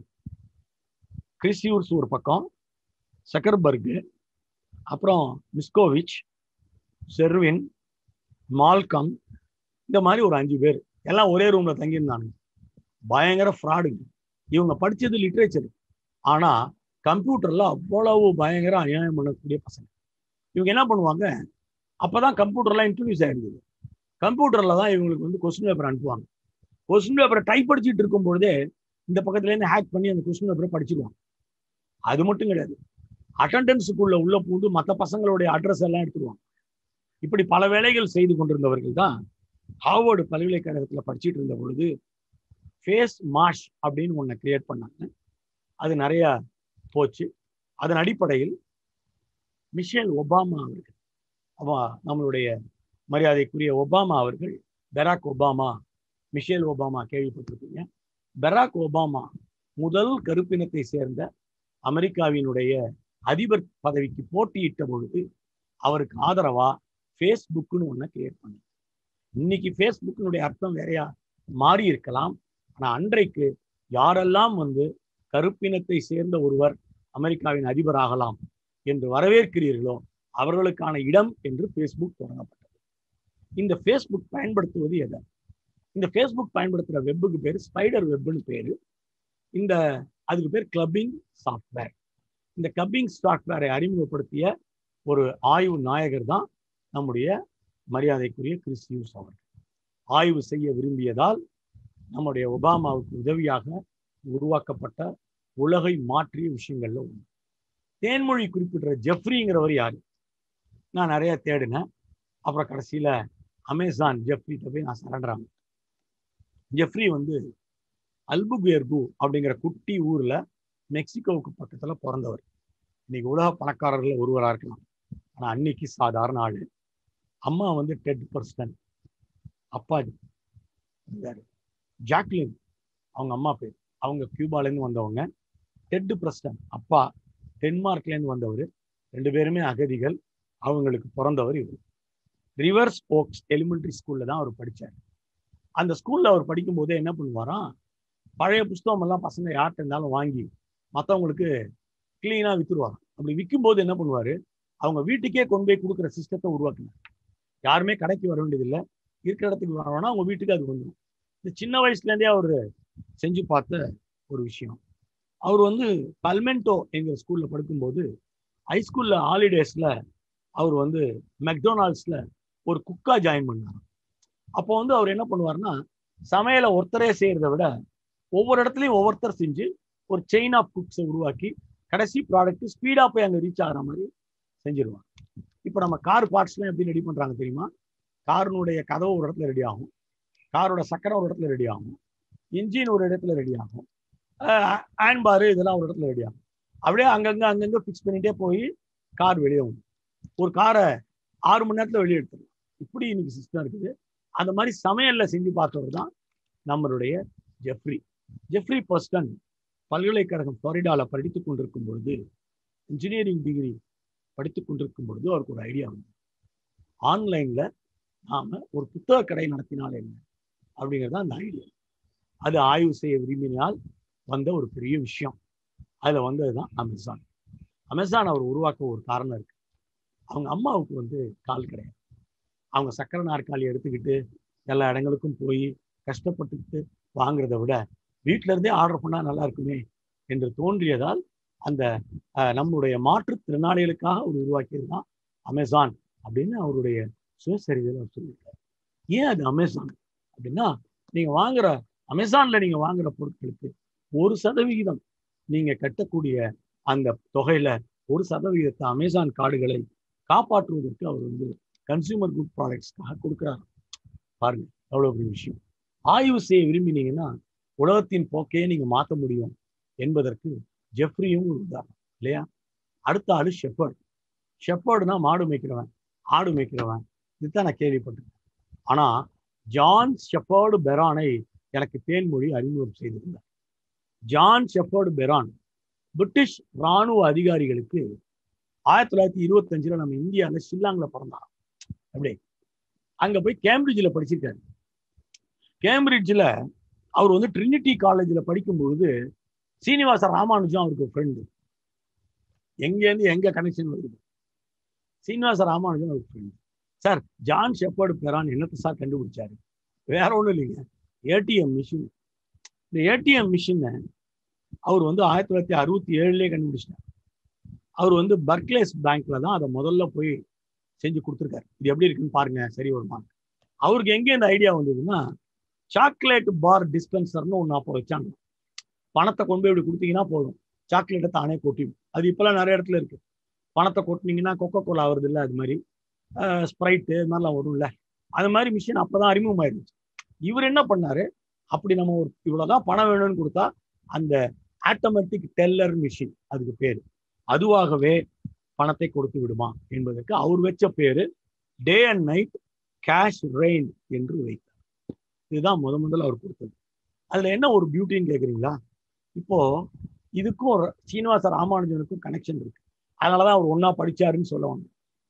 கிறிஸ்யூர்ஸ் ஒரு பக்கம் சக்கர்பர்கு அப்புறம் மிஸ்கோவிச் செர்வின் மால்கம் இந்த மாதிரி ஒரு அஞ்சு பேர் எல்லாம் ஒரே ரூம்ல தங்கியிருந்தானுங்க பயங்கர ஃப்ராடுங்க இவங்க படிச்சது லிட்ரேச்சர் ஆனா கம்ப்யூட்டர்ல அவ்வளவு பயங்கர அநியாயம் பண்ணக்கூடிய பசங்க இவங்க என்ன பண்ணுவாங்க அப்பதான் கம்ப்யூட்டர்லாம் இன்ட்ரடியூஸ் ஆயிருந்தது கம்ப்யூட்டர்ல தான் இவங்களுக்கு வந்து கொஸ்டின் பேப்பர் அனுப்புவாங்க கொஸ்டின் பேப்பரை டைப் படிச்சுட்டு இருக்கும் பொழுதே இந்த பக்கத்துல இருந்து ஹேக் பண்ணி அந்த கொஸ்டின் பேப்பரை படிச்சிருவாங்க அது மட்டும் கிடையாது அட்டண்டன்ஸுக்குள்ள உள்ள பூந்து மற்ற பசங்களுடைய அட்ரஸ் எல்லாம் எடுத்துருவாங்க இப்படி பல வேலைகள் செய்து கொண்டிருந்தவர்கள் தான் ஹார்வர்டு பல்கலைக்கழகத்துல படிச்சுட்டு இருந்த பொழுது ஃபேஸ் மாஷ் அப்படின்னு ஒன்றை கிரியேட் பண்ணாங்க அது நிறைய போச்சு அதன் அடிப்படையில் மிஷேல் ஒபாமா அவர்கள் அவ நம்மளுடைய மரியாதைக்குரிய ஒபாமா அவர்கள் பெராக் ஒபாமா மிஷேல் ஒபாமா கேள்விப்பட்டிருப்பீங்க பெராக் ஒபாமா முதல் கருப்பினத்தை சேர்ந்த அமெரிக்காவினுடைய அதிபர் பதவிக்கு போட்டியிட்ட பொழுது அவருக்கு ஆதரவா ஃபேஸ்புக்குன்னு ஒன்றை கிரியேட் பண்ண இன்னைக்கு ஃபேஸ்புக்கினுடைய அர்த்தம் வேறையா மாறி இருக்கலாம் ஆனா அன்றைக்கு யாரெல்லாம் வந்து கருப்பினத்தை சேர்ந்த ஒருவர் அமெரிக்காவின் அதிபர் ஆகலாம் என்று வரவேற்கிறீர்களோ அவர்களுக்கான இடம் என்று ஃபேஸ்புக் தொடங்கப்பட்டது இந்த ஃபேஸ்புக் பயன்படுத்துவது எதை இந்த ஃபேஸ்புக் பயன்படுத்துகிற வெப்புக்கு பேர் ஸ்பைடர் வெப்னு பேரு இந்த அதுக்கு பேர் கிளப்பிங் சாஃப்ட்வேர் இந்த கிளப்பிங் சாஃப்ட்வேரை அறிமுகப்படுத்திய ஒரு ஆய்வு நாயகர் தான் நம்முடைய மரியாதைக்குரிய கிறிஸ்டியூஸ் அவர்கள் ஆய்வு செய்ய விரும்பியதால் நம்முடைய ஒபாமாவுக்கு உதவியாக உருவாக்கப்பட்ட உலகை மாற்றிய விஷயங்கள்ல ஒன்று தேன்மொழி குறிப்பிட்ட ஜெஃப்ரிங்கிறவர் யாரு நான் நிறைய தேடினேன் அப்புறம் கடைசியில அமேசான் ஜெஃப்ரிட்ட போய் நான் சரண்டர் ஆனேன் ஜெஃப்ரி வந்து அல்புகேர்கு அப்படிங்கிற குட்டி ஊர்ல மெக்சிகோவுக்கு பக்கத்துல பிறந்தவர் இன்னைக்கு உலக பணக்காரர்கள் ஒருவராக இருக்கலாம் ஆனா அன்னைக்கு சாதாரண ஆளு அம்மா வந்து டெட் பர்சன் அப்பா ஜாக்லின் அவங்க அம்மா பேர் அவங்க கியூபாலேருந்து வந்தவங்க டெட் பிரஸ்டன் அப்பா டென்மார்க்லேருந்து வந்தவர் ரெண்டு பேருமே அகதிகள் அவங்களுக்கு பிறந்தவர் இவர் ரிவர்ஸ் ஓக்ஸ் எலிமெண்ட்ரி ஸ்கூல்ல தான் அவர் படித்தார் அந்த ஸ்கூல்ல அவர் படிக்கும் போதே என்ன பண்ணுவாராம் பழைய புஸ்தகம் எல்லாம் பசங்க யார்கிட்ட இருந்தாலும் வாங்கி மற்றவங்களுக்கு கிளீனாக வித்துருவாங்க அப்படி விற்கும் போது என்ன பண்ணுவாரு அவங்க வீட்டுக்கே கொண்டு போய் கொடுக்குற சிஸ்டத்தை உருவாக்குனார் யாருமே கடைக்கு வர வேண்டியதில்லை இருக்கிற இடத்துக்கு வரணும்னா அவங்க வீட்டுக்கு அது வந்துடும் இந்த சின்ன வயசுலேருந்தே அவர் செஞ்சு பார்த்த ஒரு விஷயம் அவர் வந்து பல்மெண்டோ எங்கள் ஸ்கூலில் படிக்கும்போது ஹைஸ்கூலில் ஹாலிடேஸில் அவர் வந்து மெக்டொனால்ட்ஸில் ஒரு குக்கா ஜாயின் பண்ணார் அப்போ வந்து அவர் என்ன பண்ணுவார்னா சமையலை ஒருத்தரே செய்கிறத விட ஒவ்வொரு இடத்துலையும் ஒவ்வொருத்தர் செஞ்சு ஒரு செயின் ஆஃப் குக்ஸை உருவாக்கி கடைசி ப்ராடக்ட் ஸ்பீடாக போய் அங்கே ரீச் ஆகிற மாதிரி செஞ்சிருவாங்க இப்போ நம்ம கார் பார்ட்ஸ்லாம் எப்படி ரெடி பண்ணுறாங்க தெரியுமா காரினுடைய கதவு ஒரு இடத்துல ரெடி ஆகும் காரோட சக்கரம் ஒரு இடத்துல ரெடி ஆகும் இன்ஜின் ஒரு இடத்துல ரெடி ஆகும் ஹேண்ட் பாரு இதெல்லாம் ஒரு இடத்துல ரெடி ஆகும் அப்படியே அங்கங்கே அங்கங்கே ஃபிக்ஸ் பண்ணிகிட்டே போய் கார் வெளியே வரும் ஒரு காரை ஆறு மணி நேரத்தில் வெளியே எடுத்துடலாம் இப்படி இன்னைக்கு சிஸ்டம் இருக்குது அந்த மாதிரி சமையலில் செஞ்சு பார்த்தவர் தான் நம்மளுடைய ஜெஃப்ரி ஜெஃப்ரி பர்ஸ்டன் பல்கலைக்கழகம் ஃப்ளோரிடாவில் படித்து கொண்டிருக்கும் பொழுது இன்ஜினியரிங் டிகிரி படித்து கொண்டிருக்கும் பொழுது அவருக்கு ஒரு ஐடியா வந்து ஆன்லைனில் நாம் ஒரு புத்தக கடை நடத்தினால் என்ன அப்படிங்கிறது தான் அந்த ஐடியா அது ஆய்வு செய்ய விரும்பினால் வந்த ஒரு பெரிய விஷயம் அதில் வந்தது தான் அமேசான் அமேசான் அவர் உருவாக்க ஒரு காரணம் இருக்கு அவங்க அம்மாவுக்கு வந்து கால் கிடையாது அவங்க சக்கர நாற்காலி எடுத்துக்கிட்டு எல்லா இடங்களுக்கும் போய் கஷ்டப்பட்டுக்கிட்டு வாங்குறத விட வீட்டில இருந்தே ஆர்டர் பண்ணால் நல்லா இருக்குமே என்று தோன்றியதால் அந்த நம்முடைய மாற்றுத்திறனாளிகளுக்காக அவர் உருவாக்கியது தான் அமேசான் அப்படின்னு அவருடைய சுயசரிதையில் அவர் சொல்லியிருக்காரு ஏன் அது அமேசான் அப்படின்னா நீங்க வாங்குற அமேசான்ல நீங்க வாங்குற பொருட்களுக்கு ஒரு சதவிகிதம் நீங்க கட்டக்கூடிய அந்த தொகையில ஒரு சதவிகிதத்தை அமேசான் கார்டுகளை காப்பாற்றுவதற்கு அவர் வந்து கன்சியூமர் குட் ப்ராடக்ட்ஸ்க்காக கொடுக்குறாரு பாருங்க எவ்வளவு பெரிய விஷயம் ஆய்வு செய்ய விரும்பினீங்கன்னா உலகத்தின் போக்கையே நீங்க மாற்ற முடியும் என்பதற்கு ஜெஃப்ரியும் ஒரு உதாரணம் இல்லையா அடுத்த ஆளு ஷெப்பர்ட் ஷெப்பர்டுனா மாடு மேய்க்கிறவன் ஆடு மேய்க்கிறவன் இதுதான் நான் கேள்விப்பட்டிருக்கேன் ஆனா ஜான் ஷெப்பர்டு பெரானை எனக்கு தேன்மொழி அறிமுகம் செய்திருந்தார் ஜான் ஷெப்பர்டு பெரான் பிரிட்டிஷ் இராணுவ அதிகாரிகளுக்கு ஆயிரத்தி தொள்ளாயிரத்தி இருபத்தஞ்சுல நம்ம இந்தியாவில் ஷில்லாங்ல பிறந்தான் அப்படி அங்க போய் கேம்பிரிட்ஜில் படிச்சிருக்காரு கேம்பிரிட்ஜில் அவர் வந்து ட்ரினிட்டி காலேஜில் படிக்கும் பொழுது சீனிவாச ராமானுஜம் அவருக்கு ஃப்ரெண்டு எங்கேருந்து எங்க கனெக்ஷன் வருது சீனிவாச ராமானுஜம் அவருக்கு friend sir John Shepherd Barron என்னத்தை சார் கண்டுபிடிச்சாரு வேற ஒன்றும் இல்லைங்க ஏடிஎம் மிஷின் இந்த ஏடிஎம் மிஷினை அவர் வந்து ஆயிரத்தி தொள்ளாயிரத்தி அறுபத்தி ஏழுலேயே கண்டுபிடிச்சிட்டார் அவர் வந்து பர்க்லேஸ் பேங்க்ல தான் அதை முதல்ல போய் செஞ்சு கொடுத்துருக்காரு இது எப்படி இருக்குன்னு பாருங்க சரி வருமா அவருக்கு எங்கே இந்த ஐடியா வந்ததுன்னா சாக்லேட் பார் டிஸ்பென்சர்னு ஒன்று அப்போ வச்சாங்க பணத்தை கொண்டு போய் இப்படி கொடுத்தீங்கன்னா போதும் சாக்லேட்டை தானே கொட்டிடும் அது இப்போல்லாம் நிறைய இடத்துல இருக்கு பணத்தை கொட்டினீங்கன்னா கொக்கோ கோலா வருது இல்லை அது மாதிரி ஸ்ப்ரைட்டு இது மாதிரிலாம் வரும்ல அது மாதிரி மிஷின் அப்போதான் அறிமுகமாயிருந்துச்சு இவர் என்ன பண்ணாரு அப்படி நம்ம ஒரு இவ்வளோதான் பணம் வேணும்னு கொடுத்தா அந்த ஆட்டோமேட்டிக் டெல்லர் மிஷின் அதுக்கு பேர் அதுவாகவே பணத்தை கொடுத்து விடுமா என்பதற்கு அவர் வச்ச பேரு day and night cash rain என்று வைத்தார் இதுதான் முத முதல்ல அவர் கொடுத்தது அதுல என்ன ஒரு பியூட்டின்னு கேக்குறீங்களா இப்போ இதுக்கும் ஒரு சீனிவாச ராமானுஜனுக்கும் கனெக்ஷன் இருக்கு அதனாலதான் அவர் ஒன்னா படிச்சாருன்னு சொல்லுவாங்க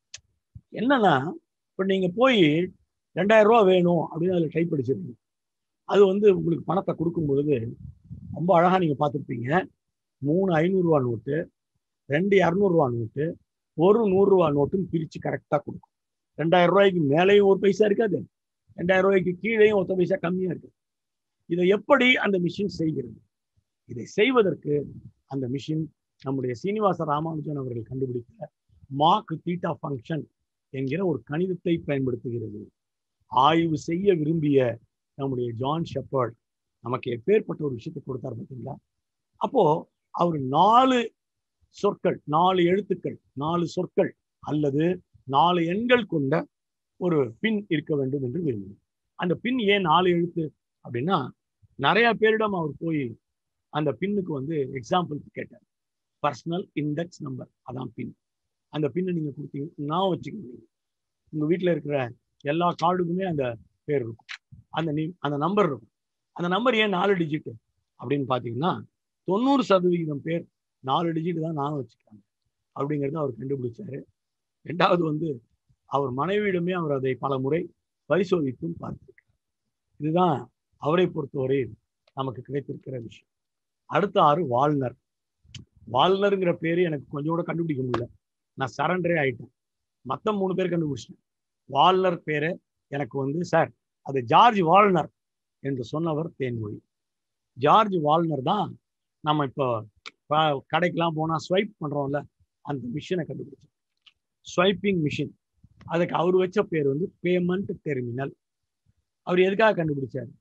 என்னன்னா இப்போ நீங்க போய் ரெண்டாயிரம் ரூபா வேணும் அப்படின்னு அதில் டைப் அடிச்சிருக்கீங்க அது வந்து உங்களுக்கு பணத்தை கொடுக்கும் பொழுது ரொம்ப அழகா நீங்க பார்த்துருப்பீங்க மூணு ஐநூறுரூவா நோட்டு ரெண்டு இரநூறுவா நோட்டு ஒரு நூறுரூவா நோட்டுன்னு பிரித்து கரெக்டாக கொடுக்கும் ரெண்டாயிரம் ரூபாய்க்கு மேலேயும் ஒரு பைசா இருக்காது ரெண்டாயிரம் ரூபாய்க்கு கீழேயும் ஒத்த பைசா கம்மியாக இருக்குது இதை எப்படி அந்த மிஷின் செய்கிறது இதை செய்வதற்கு அந்த மிஷின் நம்முடைய சீனிவாச ராமானுஜன் அவர்கள் கண்டுபிடித்த மார்க் தீட்டா ஃபங்க்ஷன் என்கிற ஒரு கணிதத்தை பயன்படுத்துகிறது ஆய்வு செய்ய விரும்பிய நம்முடைய ஜான் ஷெப்பர்ட் நமக்கு எப்பேற்பட்ட ஒரு விஷயத்தை கொடுத்தார் பார்த்தீங்களா அப்போ அவர் நாலு சொற்கள் நாலு எழுத்துக்கள் நாலு சொற்கள் அல்லது நாலு எண்கள் கொண்ட ஒரு பின் இருக்க வேண்டும் என்று விரும்பினார் அந்த பின் ஏன் நாலு எழுத்து அப்படின்னா நிறைய பேரிடம் அவர் போய் அந்த பின்னுக்கு வந்து எக்ஸாம்பிளுக்கு கேட்டார் பர்சனல் இண்டெக்ஸ் நம்பர் அதான் பின் அந்த பின்னை நீங்க கொடுத்தீங்க நான் வச்சுக்கோங்க உங்க வீட்டில் இருக்கிற எல்லா கார்டுக்குமே அந்த பேர் இருக்கும் அந்த நீ அந்த நம்பர் இருக்கும் அந்த நம்பர் ஏன் நாலு டிஜிட் அப்படின்னு பார்த்தீங்கன்னா தொண்ணூறு சதவிகிதம் பேர் நாலு டிஜிட் தான் நானும் வச்சுக்கிறாங்க அப்படிங்கிறத அவர் கண்டுபிடிச்சாரு ரெண்டாவது வந்து அவர் மனைவியிடமே அவர் அதை பல முறை பரிசோதித்தும் பார்த்திருக்கிறார் இதுதான் அவரை பொறுத்தவரை நமக்கு கிடைத்திருக்கிற விஷயம் அடுத்த ஆறு வால்னர் வால்னருங்கிற பேரு எனக்கு கொஞ்சம் கூட கண்டுபிடிக்க முடியல நான் சரண்டரே ஆயிட்டேன் மற்ற மூணு பேர் கண்டுபிடிச்சிட்டேன் வால்னர் பேரு எனக்கு வந்து சார் அது ஜார்ஜ் வால்னர் என்று சொன்னவர் தேன்மொழி ஜார்ஜ் வால்னர் தான் நம்ம இப்போ கடைக்கெல்லாம் போனால் ஸ்வைப் பண்ணுறோம்ல அந்த மிஷினை கண்டுபிடிச்சோம் ஸ்வைப்பிங் மிஷின் அதுக்கு அவர் வச்ச பேர் வந்து பேமெண்ட் டெர்மினல் அவர் எதுக்காக கண்டுபிடிச்சார்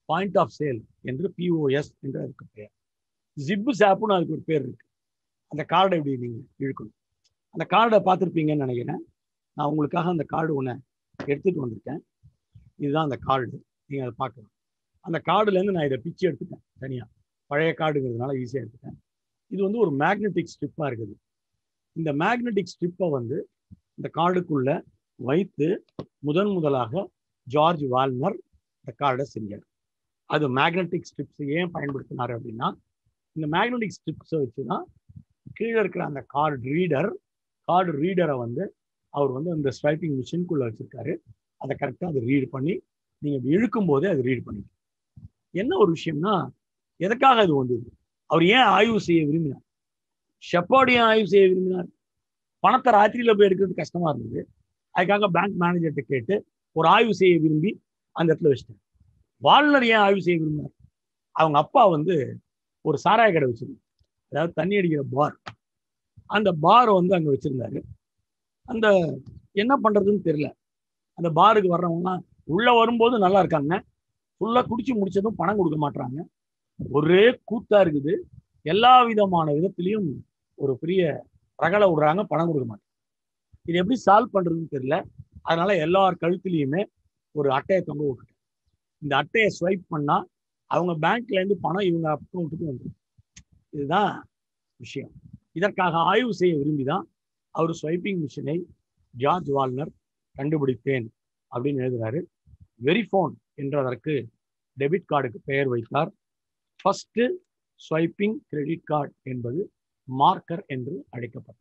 பாயிண்ட் ஆஃப் சேல் என்று பிஓஎஸ் என்று அதுக்கு பெயர் ஜிப்பு சாப்புன்னு அதுக்கு ஒரு பேர் இருக்கு அந்த கார்டை இப்படி நீங்க இழுக்கணும் அந்த கார்டை பார்த்துருப்பீங்கன்னு நினைக்கிறேன் நான் உங்களுக்காக அந்த கார்டு ஒன்று எடுத்துட்டு வந்திருக்கேன் இதுதான் அந்த கார்டு நீங்க அதை பார்க்கலாம் அந்த கார்டுலேருந்து நான் இதை பிச்சு எடுத்துட்டேன் தனியாக பழைய கார்டுங்கிறதுனால ஈஸியாக எடுத்துட்டேன் இது வந்து ஒரு மேக்னெட்டிக் ஸ்ட்ரிப்பாக இருக்குது இந்த மேக்னெட்டிக் ஸ்ட்ரிப்பை வந்து இந்த கார்டுக்குள்ள வைத்து முதன் முதலாக ஜார்ஜ் வால்மர் இந்த கார்டை செஞ்சார் அது மேக்னெட்டிக் ஸ்ட்ரிப்ஸ் ஏன் பயன்படுத்தினார் அப்படின்னா இந்த மேக்னெட்டிக் ஸ்ட்ரிப்ஸை வச்சு தான் கீழே இருக்கிற அந்த கார்டு ரீடர் கார்டு ரீடரை வந்து அவர் வந்து அந்த ஸ்வைப்பிங் மிஷின்குள்ள வச்சிருக்காரு அதை கரெக்டாக அதை ரீட் பண்ணி நீங்கள் இழுக்கும் போதே அது ரீட் பண்ணி என்ன ஒரு விஷயம்னா எதுக்காக அது வந்தது அவர் ஏன் ஆய்வு செய்ய விரும்பினார் ஷெப்பார்டு ஏன் ஆய்வு செய்ய விரும்பினார் பணத்தை ராத்திரியில போய் எடுக்கிறது கஷ்டமா இருந்தது அதுக்காக பேங்க் மேனேஜர்கிட்ட கேட்டு ஒரு ஆய்வு செய்ய விரும்பி அந்த இடத்துல வச்சிட்டார் வால்னர் ஏன் ஆய்வு செய்ய விரும்பினார் அவங்க அப்பா வந்து ஒரு சாராய கடை வச்சிருந்தார் அதாவது தண்ணி அடிக்கிற பார் அந்த பாரை வந்து அங்க வச்சிருந்தாரு அந்த என்ன பண்றதுன்னு தெரியல அந்த பாருக்கு வர்றவங்கலாம் உள்ள வரும்போது நல்லா இருக்காங்க ஃபுல்லா குடிச்சு முடிச்சதும் பணம் கொடுக்க மாட்டாங்க ஒரே கூத்தா இருக்குது எல்லா விதமான விதத்திலையும் ஒரு பெரிய ரகலை விடுறாங்க பணம் கொடுக்க மாட்டாங்க இது எப்படி சால்வ் பண்றதுன்னு தெரியல அதனால எல்லார் கழுத்துலையுமே ஒரு அட்டையை தொங்க விட்டுட்டேன் இந்த அட்டையை ஸ்வைப் பண்ணா அவங்க பேங்க்ல இருந்து பணம் இவங்க அக்கௌண்ட்டுக்கு வந்துடும் இதுதான் விஷயம் இதற்காக ஆய்வு செய்ய விரும்பிதான் அவர் ஸ்வைப்பிங் மிஷினை ஜார்ஜ் வால்னர் கண்டுபிடித்தேன் அப்படின்னு எழுதுறாரு வெரிஃபோன் என்றதற்கு டெபிட் கார்டுக்கு பெயர் வைத்தார் ஃபர்ஸ்ட் ஸ்வைப்பிங் கிரெடிட் கார்டு என்பது மார்க்கர் என்று அழைக்கப்பட்டது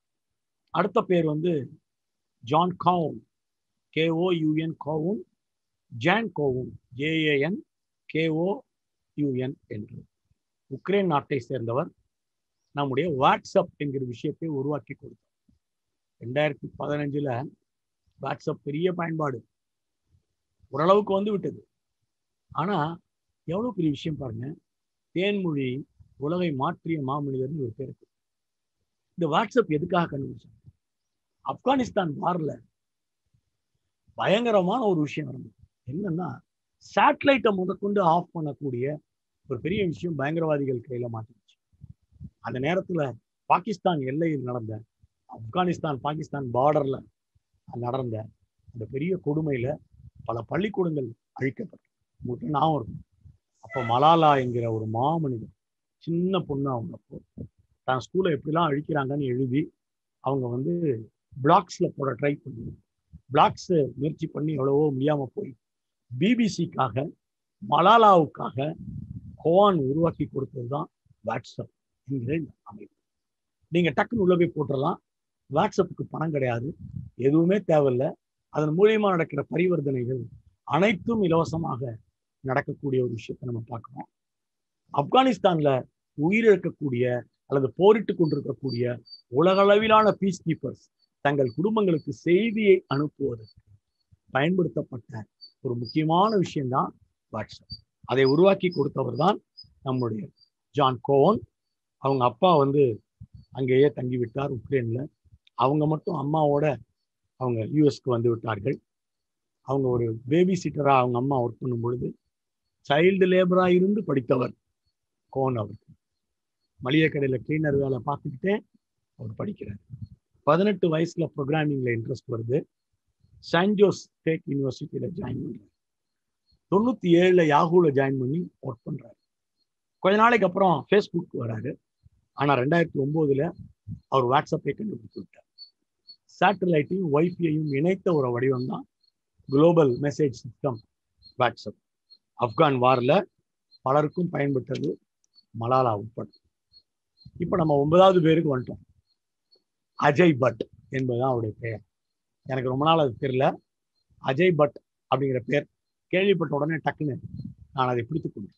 அடுத்த பேர் வந்து ஜான் காவும் கேஓ யூஎன் கோவும் ஜான் கோவும் ஜேஏஎன் கேஓ யூஎன் என்று உக்ரைன் நாட்டை சேர்ந்தவர் நம்முடைய வாட்ஸ்அப் என்கிற விஷயத்தை உருவாக்கி கொடுத்தார் ரெண்டாயிரத்தி பதினஞ்சுல வாட்ஸ்அப் பெரிய பயன்பாடு ஓரளவுக்கு வந்து விட்டது ஆனா எவ்வளவு பெரிய விஷயம் பாருங்க தேன்மொழி உலகை மாற்றிய மாமனிதர்னு ஒரு பேருக்கு இந்த வாட்ஸ்அப் எதுக்காக கண்டுபிடிச்சாங்க ஆப்கானிஸ்தான் வார்ல பயங்கரமான ஒரு விஷயம் நடந்தது என்னன்னா சேட்டலைட்டை முதற்கொண்டு ஆஃப் பண்ணக்கூடிய ஒரு பெரிய விஷயம் பயங்கரவாதிகள் கையில மாட்டிடுச்சு அந்த நேரத்துல பாகிஸ்தான் எல்லையில் நடந்த ஆப்கானிஸ்தான் பாகிஸ்தான் பார்டர்ல நடந்த அந்த பெரிய கொடுமையில பல பள்ளிக்கூடங்கள் அழிக்கப்பட்டது உங்களுக்கு ஞாபகம் இருக்கும் அப்போ மலாலா என்கிற ஒரு மாமனிதர் சின்ன பொண்ணு அவங்க அப்போ தான் ஸ்கூலை எப்படிலாம் அழிக்கிறாங்கன்னு எழுதி அவங்க வந்து பிளாக்ஸ்ல போட ட்ரை பண்ணி பிளாக்ஸ் முயற்சி பண்ணி எவ்வளவோ முடியாம போய் பிபிசிக்காக மலாலாவுக்காக கோவான் உருவாக்கி கொடுத்தது தான் வாட்ஸ்அப் என்கிற இந்த அமைப்பு நீங்க டக்குன்னு உள்ள போய் போட்டுடலாம் வாட்ஸ்அப்புக்கு பணம் கிடையாது எதுவுமே தேவையில்லை அதன் மூலியமா நடக்கிற பரிவர்த்தனைகள் அனைத்தும் இலவசமாக நடக்கக்கூடிய ஒரு விஷயத்தை நம்ம பார்க்கிறோம் ஆப்கானிஸ்தான்ல உயிரிழக்கக்கூடிய அல்லது போரிட்டு கொண்டிருக்கக்கூடிய உலகளவிலான பீஸ் கீப்பர்ஸ் தங்கள் குடும்பங்களுக்கு செய்தியை அனுப்புவதற்கு பயன்படுத்தப்பட்ட ஒரு முக்கியமான விஷயம்தான் வாட்ஸ்அப் அதை உருவாக்கி கொடுத்தவர் தான் நம்முடைய ஜான் கோவன் அவங்க அப்பா வந்து அங்கேயே தங்கிவிட்டார் உக்ரைன்ல அவங்க மட்டும் அம்மாவோட அவங்க யூஎஸ்க்கு வந்து விட்டார்கள் அவங்க ஒரு பேபி சீட்டரா அவங்க அம்மா ஒர்க் பண்ணும் பொழுது சைல்டு லேபரா இருந்து படித்தவர் கோன் அவருக்கு மளிகை கடையில கிளீனர் வேலை பார்த்துக்கிட்டே அவர் படிக்கிறார் பதினெட்டு வயசுல ப்ரோக்ராமிங்ல இன்ட்ரெஸ்ட் வருது சான் ஜோஸ் ஸ்டேட் யூனிவர்சிட்டியில ஜாயின் பண்றாரு தொண்ணூத்தி ஏழுல யாகூல ஜாயின் பண்ணி ஒர்க் பண்றாரு கொஞ்ச நாளைக்கு அப்புறம் ஃபேஸ்புக் வராரு ஆனா ரெண்டாயிரத்தி ஒன்பதுல அவர் வாட்ஸ்அப்பை கண்டுபிடித்து விட்டார் சேட்டலைட்டையும் ஒய்ஃபையும் இணைத்த ஒரு வடிவம் தான் global message system WhatsApp Afghan வாரில் பலருக்கும் பயன்பட்டது மலாலா உட்பட இப்போ நம்ம ஒன்பதாவது பேருக்கு வந்துட்டோம் அஜய் பட் என்பதுதான் அவருடைய பெயர் எனக்கு ரொம்ப நாள் அது தெரியல அஜய் பட் அப்படிங்கிற பேர் கேள்விப்பட்ட உடனே டக்குன்னு நான் அதை பிடித்துக் கொண்டேன்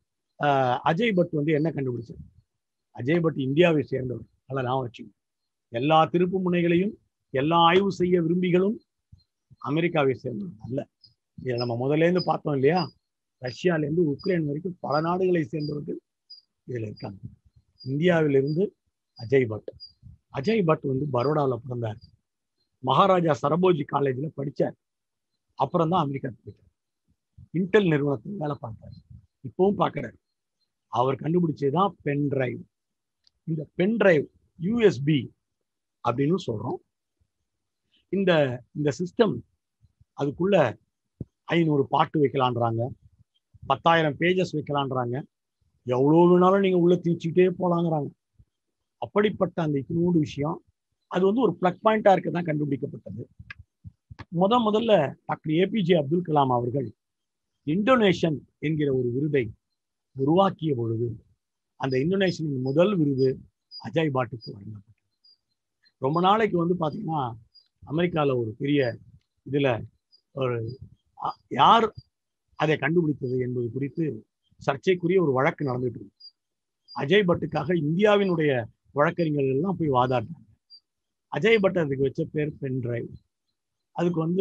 அஜய் பட் வந்து என்ன கண்டுபிடிச்சார் அஜய் பட் இந்தியாவை சேர்ந்தவர் நல்லா நான் வச்சுங்க எல்லா திருப்பு முனைகளையும் எல்லா ஆய்வு செய்ய விரும்பிகளும் அமெரிக்காவை சேர்ந்தவர் அல்ல இதை நம்ம முதல்ல இருந்து பார்த்தோம் இல்லையா ரஷ்யாலேருந்து உக்ரைன் வரைக்கும் பல நாடுகளை சேர்ந்தவர்கள் இதில் இருக்காங்க இந்தியாவிலிருந்து அஜய் பட் அஜய் பட் வந்து பரோடாவில் பிறந்தார் மகாராஜா சரபோஜி காலேஜில் படித்தார் அப்புறம் தான் அமெரிக்கா போயிட்டார் இன்டெல் நிறுவனத்தில் வேலை பார்த்தாரு இப்பவும் பார்க்குறாரு அவர் கண்டுபிடிச்சதுதான் பென் டிரைவ் இந்த பென் டிரைவ் யூஎஸ்பி அப்படின்னு சொல்றோம் இந்த இந்த சிஸ்டம் அதுக்குள்ள ஐநூறு பாட்டு வைக்கலான்றாங்க பத்தாயிரம் பேஜஸ் வைக்கலான்றாங்க எவ்வளோ வேணாலும் நீங்க உள்ள திணிச்சுக்கிட்டே போலாங்கிறாங்க அப்படிப்பட்ட அந்த இத்தினோடு விஷயம் அது வந்து ஒரு பிளக் பாயிண்டா இருக்க தான் கண்டுபிடிக்கப்பட்டது முத முதல்ல டாக்டர் ஏபிஜே அப்துல் கலாம் அவர்கள் இந்தோனேஷன் என்கிற ஒரு விருதை உருவாக்கிய பொழுது அந்த இந்தோனேஷனின் முதல் விருது அஜய் பாட்டுக்கு வழங்கப்பட்டது ரொம்ப நாளைக்கு வந்து பார்த்தீங்கன்னா அமெரிக்காவில் ஒரு பெரிய இதில் ஒரு அ- யார் அதை கண்டுபிடித்தது என்பது குறித்து சர்ச்சைக்குரிய ஒரு வழக்கு நடந்துட்டு இருக்கு அஜய் பட்டுக்காக இந்தியாவினுடைய வழக்கறிஞர்கள் எல்லாம் போய் வாதாடினாங்க அஜய் பட் அதுக்கு வச்ச பேர் பென் டிரைவ் அதுக்கு வந்து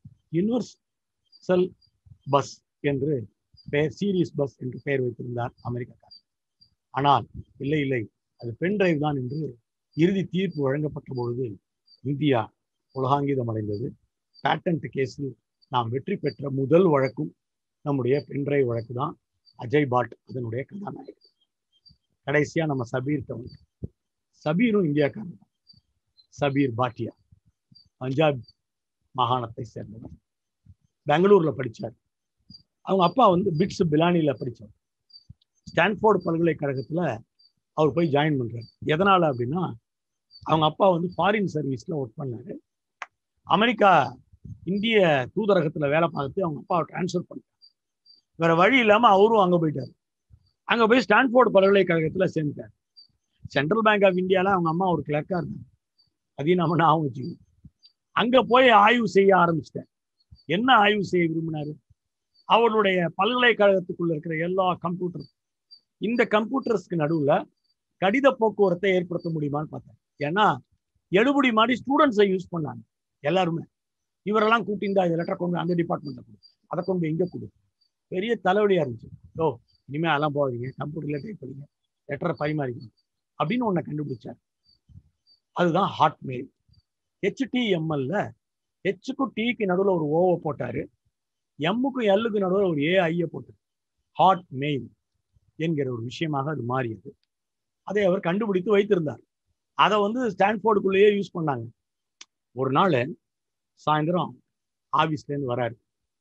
யூனிவர்சல் பஸ் என்று பெயர் சீரியஸ் பஸ் என்று பெயர் வைத்திருந்தார் அமெரிக்காக்காரர் ஆனால் இல்லை இல்லை அது பென் டிரைவ் தான் என்று இறுதி தீர்ப்பு வழங்கப்பட்ட பொழுது இந்தியா உலகாங்கீதம் அடைந்தது பேட்டன்ட் கேஸில் நாம் வெற்றி பெற்ற முதல் வழக்கும் நம்முடைய பென் டிரைவ் வழக்கு தான் அஜய் பாட் அதனுடைய கதாநாயகர் கடைசியா நம்ம சபீர் வந்து சபீரும் இந்தியாக்காரன் தான் சபீர் பாட்டியா பஞ்சாப் மாகாணத்தை சேர்ந்தவர் பெங்களூர்ல படிச்சார் அவங்க அப்பா வந்து பிட்ஸ் பிலானில படிச்சார் ஸ்டான்ஃபோர்டு பல்கலைக்கழகத்துல அவர் போய் ஜாயின் பண்றாரு எதனால அப்படின்னா அவங்க அப்பா வந்து ஃபாரின் சர்வீஸ்ல ஒர்க் பண்ணாரு அமெரிக்கா இந்திய தூதரகத்துல வேலை பார்த்து அவங்க அப்பாவை டிரான்ஸ்ஃபர் பண்ணிட்டார் வேற வழி இல்லாம அவரும் அங்க போயிட்டார் அங்க போய் ஸ்டான்ஃபோர்டு பல்கலைக்கழகத்துல சேர்ந்துட்டார் சென்ட்ரல் பேங்க் ஆஃப் இந்தியால அவங்க அம்மா ஒரு கிளர்க்கா இருந்தாங்க அதையும் நம்ம ஞாபகம் வச்சுக்கணும் அங்க போய் ஆய்வு செய்ய ஆரம்பிச்சிட்டேன் என்ன ஆய்வு செய்ய விரும்பினாரு அவருடைய பல்கலைக்கழகத்துக்குள்ள இருக்கிற எல்லா கம்ப்யூட்டர் இந்த கம்ப்யூட்டர்ஸ்க்கு நடுவுல கடித போக்குவரத்தை ஏற்படுத்த முடியுமான்னு பார்த்தேன் ஏன்னா எடுபடி மாதிரி ஸ்டூடெண்ட்ஸை யூஸ் பண்ணாங்க எல்லாருமே இவரெல்லாம் கூட்டியிருந்தா இந்த லெட்டர் கொண்டு போய் அந்த டிபார்ட்மெண்ட்ல கொடு அதை கொண்டு போய் இங்க கொடு பெரிய தலைவலியா இருந்துச்சு ஓ இனிமே அதெல்லாம் போகாதீங்க கம்ப்யூட்டர்ல டைப் பண்ணுங்க லெட்டரை பரிமாறிக்கணும் அப்படின்னு ஒன்றை கண்டுபிடிச்சார் அதுதான் ஹாட் மெயில் ஹெச்டிஎம்எல்ல ஹெச்சுக்கும் டிக்கு நடுவில் ஒரு ஓவை போட்டாரு எம்முக்கும் எல்லுக்கும் நடுவில் ஒரு ஏஐயை போட்டார் ஹாட் மெயில் என்கிற ஒரு விஷயமாக அது மாறியது அதை அவர் கண்டுபிடித்து வைத்திருந்தார் அதை வந்து ஸ்டான்ஃபோர்டுக்குள்ளேயே யூஸ் பண்ணாங்க ஒரு நாள் சாயந்தரம் ஆஃபீஸ்லேருந்து வராரு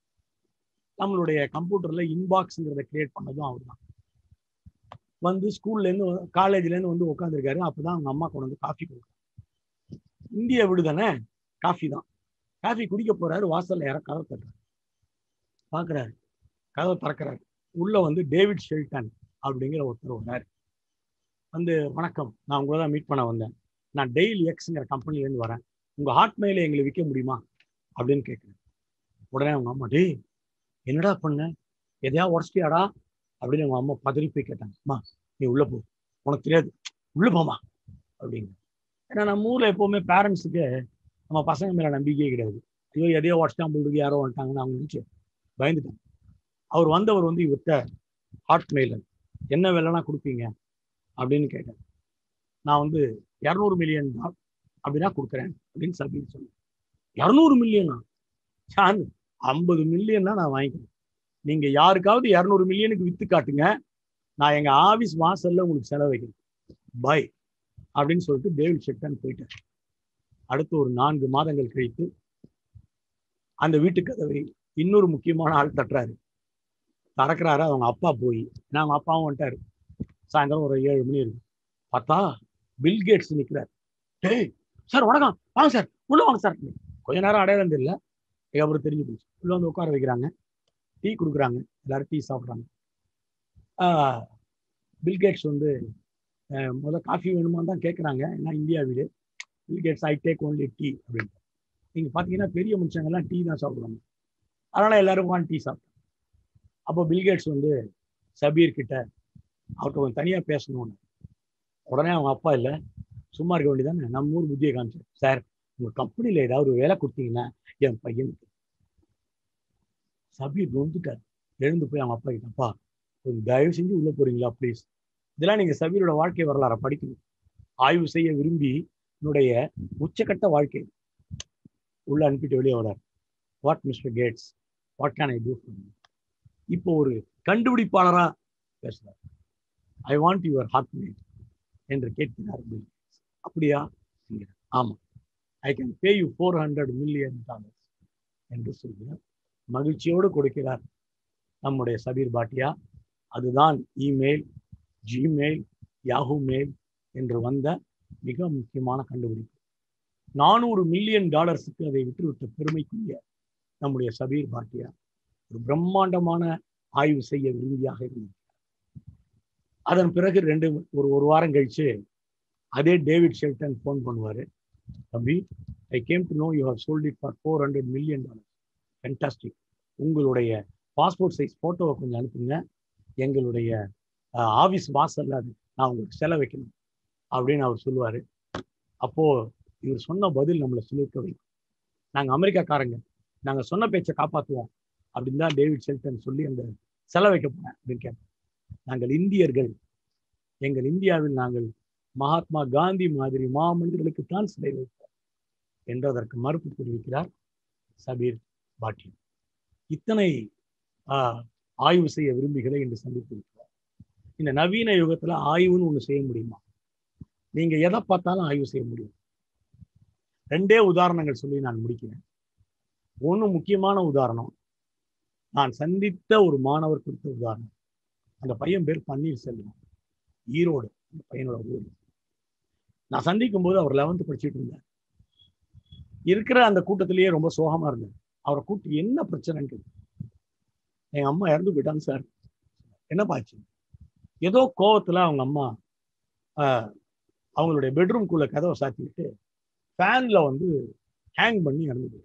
நம்மளுடைய கம்ப்யூட்டர்ல இன்பாக்ஸுங்கிறத கிரியேட் பண்ணதும் அவர் தான் வந்து ஸ்கூல்லேருந்து காலேஜ்லேருந்து வந்து உட்காந்துருக்காரு அப்பதான் அவங்க அம்மா கொண்டு வந்து காஃபி கொடுக்குறாங்க இந்திய விடுதானே காஃபி தான் காஃபி குடிக்க போறாரு வாசல்ல யாரோ கதவை தட்டுறாரு பார்க்குறாரு கதவை திறக்கிறாரு உள்ள வந்து டேவிட் ஷெல்டன் அப்படிங்கிற ஒருத்தர் வர்றாரு வந்து வணக்கம் நான் உங்களை தான் மீட் பண்ண வந்தேன் நான் டெய்லி எக்ஸுங்கிற கம்பெனிலேருந்து வரேன் உங்கள் ஹாட்மெயிலை எங்களை விற்க முடியுமா அப்படின்னு கேட்குறேன் உடனே அவங்க அம்மா டேய் என்னடா பண்ண எதையா உடச்சிட்டியாடா அப்படின்னு அவங்க அம்மா பதறி போய் கேட்டாங்க அம்மா நீ உள்ள போ உனக்கு தெரியாது உள்ள போமா அப்படிங்க ஏன்னா நம்ம ஊர்ல எப்பவுமே பேரண்ட்ஸுக்கு நம்ம பசங்க மேல நம்பிக்கையே கிடையாது ஐயோ எதையோ உடச்சிட்டான் போடுறது யாரோ வந்துட்டாங்கன்னு அவங்க நினைச்சு பயந்துட்டாங்க அவர் வந்தவர் வந்து இவர்கிட்ட ஹாட் மெயிலர் என்ன விலைனா கொடுப்பீங்க அப்படின்னு கேட்டேன் நான் வந்து இரநூறு மில்லியன் தான் அப்படின்னா கொடுக்குறேன் அப்படின்னு சபீர் சொன்னேன் இரநூறு மில்லியனா சான் ஐம்பது மில்லியன் தான் நான் வாங்கிக்கிறேன் நீங்க யாருக்காவது இரநூறு மில்லியனுக்கு வித்து காட்டுங்க நான் எங்க ஆபீஸ் வாசல்ல உங்களுக்கு செலவு வைக்கிறேன் பை அப்படின்னு சொல்லிட்டு டேவிட் ஷெட்டன் போயிட்டார் அடுத்து ஒரு நான்கு மாதங்கள் கழித்து அந்த வீட்டு கதவை இன்னொரு முக்கியமான ஆள் தட்டுறாரு திறக்கிறாரு அவங்க அப்பா போய் ஏன்னா அவங்க அப்பாவும் வந்துட்டாரு சாயந்தரம் ஒரு ஏழு மணி இருக்கு பார்த்தா பில் கேட்ஸ் நிற்கிறார் டேய் சார் வணக்கம் வாங்க சார் உள்ள வாங்க சார் கொஞ்ச நேரம் அடையாளம் தெரியல அப்புறம் தெரிஞ்சு போச்சு உள்ள வந்து உட்கார வைக்கிறாங்க டீ கொடுக்குறாங்க எல்லாரும் டீ சாப்பிட்றாங்க பில்கேட்ஸ் வந்து முதல்ல காஃபி வேணுமா தான் கேட்குறாங்க ஏன்னா இந்தியா வீடு Bill Gates I take only tea அப்படின்ட்டு நீங்கள் பார்த்தீங்கன்னா பெரிய மனுஷங்கள்லாம் டீ தான் சாப்பிடுவாங்க அதனால் எல்லாரும் உட்காந்து டீ சாப்பிட்டாங்க அப்போ பில்கேட்ஸ் வந்து சபீர் கிட்ட அவர்கிட்ட கொஞ்சம் தனியாக பேசணும்னு உடனே அவங்க அப்பா இல்லை சும்மா இருக்க வேண்டியதானே நம்ம ஊர் புத்தியை காமிச்சார் சார் உங்கள் கம்பெனியில் ஏதாவது ஒரு வேலை கொடுத்தீங்கன்னா என் பையனுக்கு சபீர் நொந்துட்டார் எழுந்து போய் அவங்க அப்பா கிட்டப்பா கொஞ்சம் தயவு செஞ்சு உள்ள போறீங்களா ப்ளீஸ் இதெல்லாம் நீங்க சபீரோட வாழ்க்கை வரலாற படிக்கணும் ஆய்வு செய்ய விரும்பி என்னுடைய உச்சக்கட்ட வாழ்க்கை உள்ள அனுப்பிட்டு வெளியே வரார் what mister Gates what can I do இப்போ ஒரு கண்டுபிடிப்பாளரா பேசுறார் I want your hard mat என்று கேட்கிறார் பில் கேட்ஸ். அப்படியா என்கிறார் ஆமா I can pay you four hundred million dollars என்று சொல்கிறார் மகிழ்ச்சியோடு கொடுக்கிறார் நம்முடைய சபீர் பாட்டியா அதுதான் இமெயில் ஜிமெயில் யாஹூ மெயில் என்று வந்த மிக முக்கியமான கண்டுபிடிப்பு நானூறு மில்லியன் டாலர்ஸுக்கு அதை விட்டுவிட்ட பெருமைக்குரிய நம்முடைய சபீர் பாட்டியா ஒரு பிரம்மாண்டமான ஆய்வு செய்ய விரும்பியாக இருந்தார் அதன் பிறகு ரெண்டு ஒரு ஒரு வாரம் கழிச்சு அதே டேவிட் ஷெல்டன் ஃபோன் பண்ணுவாரு தம்பி I came to know you how sold it for four hundred million dollar fantastic உங்களுடைய பாஸ்போர்ட் சைஸ் ஃபோட்டோவை கொஞ்சம் அனுப்புங்க எங்களுடைய ஆஃபீஸ் வாசல்ல அது நான் உங்களுக்கு செலவு வைக்கணும் அப்படின்னு அவர் சொல்லுவார் அப்போ இவர் சொன்ன பதில் நம்மளை சொல்லிருக்க வைக்கும் நாங்கள் அமெரிக்காக்காரங்க நாங்கள் சொன்ன பேச்சை காப்பாற்றுவோம் அப்படின்னு தான் டேவிட் ஷெல்டன் சொல்லி அந்த செலவு வைக்க போனேன் அப்படின்னு கேட்டேன் நாங்கள் இந்தியர்கள் எங்கள் இந்தியாவில் நாங்கள் மகாத்மா காந்தி மாதிரி மாமனிதர்களுக்கு தான் சிலை வைப்போம் என்று அதற்கு மறுப்பு தெரிவிக்கிறார் சபீர் பாட்டியன் இத்தனை ஆஹ், ஆய்வு செய்ய விரும்பிகளை இன்று சந்தித்திருக்கிறார் இந்த நவீன யுகத்துல ஆய்வுன்னு ஒண்ணு செய்ய முடியுமா நீங்க எதை பார்த்தாலும் ஆய்வு செய்ய முடியும் ரெண்டே உதாரணங்கள் சொல்லி நான் முடிக்கிறேன் ஒண்ணு முக்கியமான உதாரணம் நான் சந்தித்த ஒரு மாணவர் குறித்த உதாரணம் அந்த பையன் பேர் பன்னீர்செல்வம் ஈரோடு அந்த பையனோட ஊர் நான் சந்திக்கும் போது அவர் லெவன்த் படிச்சுட்டு இருந்தார் இருக்கிற அந்த கூட்டத்திலேயே ரொம்ப சோகமா இருந்தார் அவரை கூட்டி என்ன பிரச்சனைன்னு கேட்டேன். எங்க அம்மா இறந்து போயிட்டாங்க சார் என்ன பாச்சு ஏதோ கோவத்துல அவங்க அம்மா ஆஹ், அவங்களுடைய பெட்ரூம்குள்ள கதவை சாத்திக்கிட்டு ஃபேன்ல வந்து ஹேங் பண்ணி இறந்து போயிட்டாங்க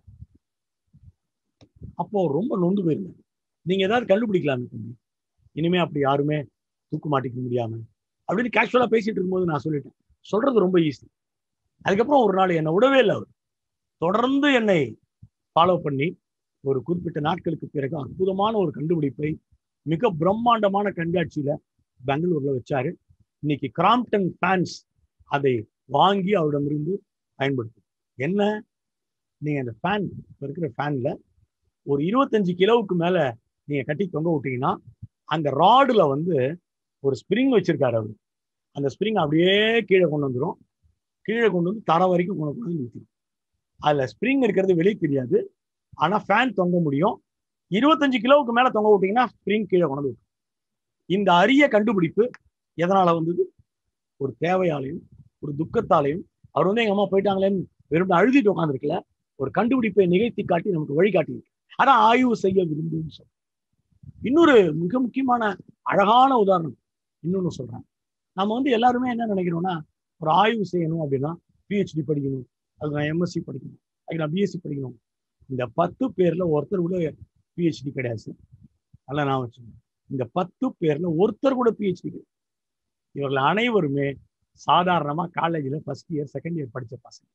அப்போ ரொம்ப நொந்து போயிருந்தாங்க நீங்க ஏதாவது கண்டுபிடிக்கலாமே தம்பி இனிமே அப்படி யாருமே தூக்கு மாட்டிக்க முடியாம அப்படின்னு கேஷுவலா பேசிட்டு இருக்கும்போது நான் சொல்லிட்டேன் சொல்றது ரொம்ப ஈஸி அதுக்கப்புறம் ஒரு நாள் என்னை விடவே இல்லை அவர் தொடர்ந்து என்னை ஃபாலோ பண்ணி ஒரு குறிப்பிட்ட நாட்களுக்கு பிறகு அற்புதமான ஒரு கண்டுபிடிப்பை மிக பிரம்மாண்டமான கண்காட்சியில பெங்களூர்ல வச்சாரு இன்னைக்கு கிராம்ப்டன் ஃபேன்ஸ் அதை வாங்கி அவரிடமிருந்து பயன்படுத்து என்ன நீங்க அந்த ஃபேன் இருக்கிற ஃபேன்ல ஒரு இருபத்தஞ்சு கிலோவுக்கு மேல நீங்க கட்டி தொங்க விட்டீங்கன்னா அந்த ராடுல வந்து ஒரு ஸ்ப்ரிங் வச்சிருக்காரு அவரு அந்த ஸ்ப்ரிங் அப்படியே கீழே கொண்டு வந்துடும் கீழே கொண்டு வந்து தர வரைக்கும் கொண்டு வந்து நிறுத்திடும் அதுல ஸ்ப்ரிங் இருக்கிறது வெளியே தெரியாது ஆனா ஃபேன் தொங்க முடியும் இருபத்தஞ்சு கிலோவுக்கு மேல தொங்க விட்டீங்கன்னா ஸ்ப்ரிங் கீழே கொண்டு வந்து விட்டுரும். இந்த அரிய கண்டுபிடிப்பு எதனால வந்தது ஒரு தேவையாலையும் ஒரு துக்கத்தாலையும் அவர் வந்து எங்க அம்மா போயிட்டாங்களேன்னு வெறும் அழுதிட்டு உட்காந்துருக்கல ஒரு கண்டுபிடிப்பை நிகழ்த்தி காட்டி நமக்கு வழிகாட்டி அதான் ஆய்வு செய்ய விரும்புன்னு சொல்றேன் இன்னொரு மிக முக்கியமான அழகான உதாரணம் இன்னொன்னு சொல்றேன் நம்ம வந்து எல்லாருமே என்ன நினைக்கிறோம்னா ஒரு ஆய்வு செய்யணும் அப்படின்னா பிஹெச்டி படிக்கணும் அதுக்கு நான் எம்எஸ்சி படிக்கணும் அதுக்கு நான் பிஎஸ்சி படிக்கணும் இந்த பத்து பேர்ல ஒருத்தர் கூட பிஹெச்டி கிடையாது சார் நல்லா நான் வச்சுக்கணும் இந்த பத்து பேர்ல ஒருத்தர் கூட பிஹெச்டி கிடையாது இவர்கள் அனைவருமே சாதாரணமா காலேஜில் ஃபர்ஸ்ட் இயர் செகண்ட் இயர் படிச்ச பசங்க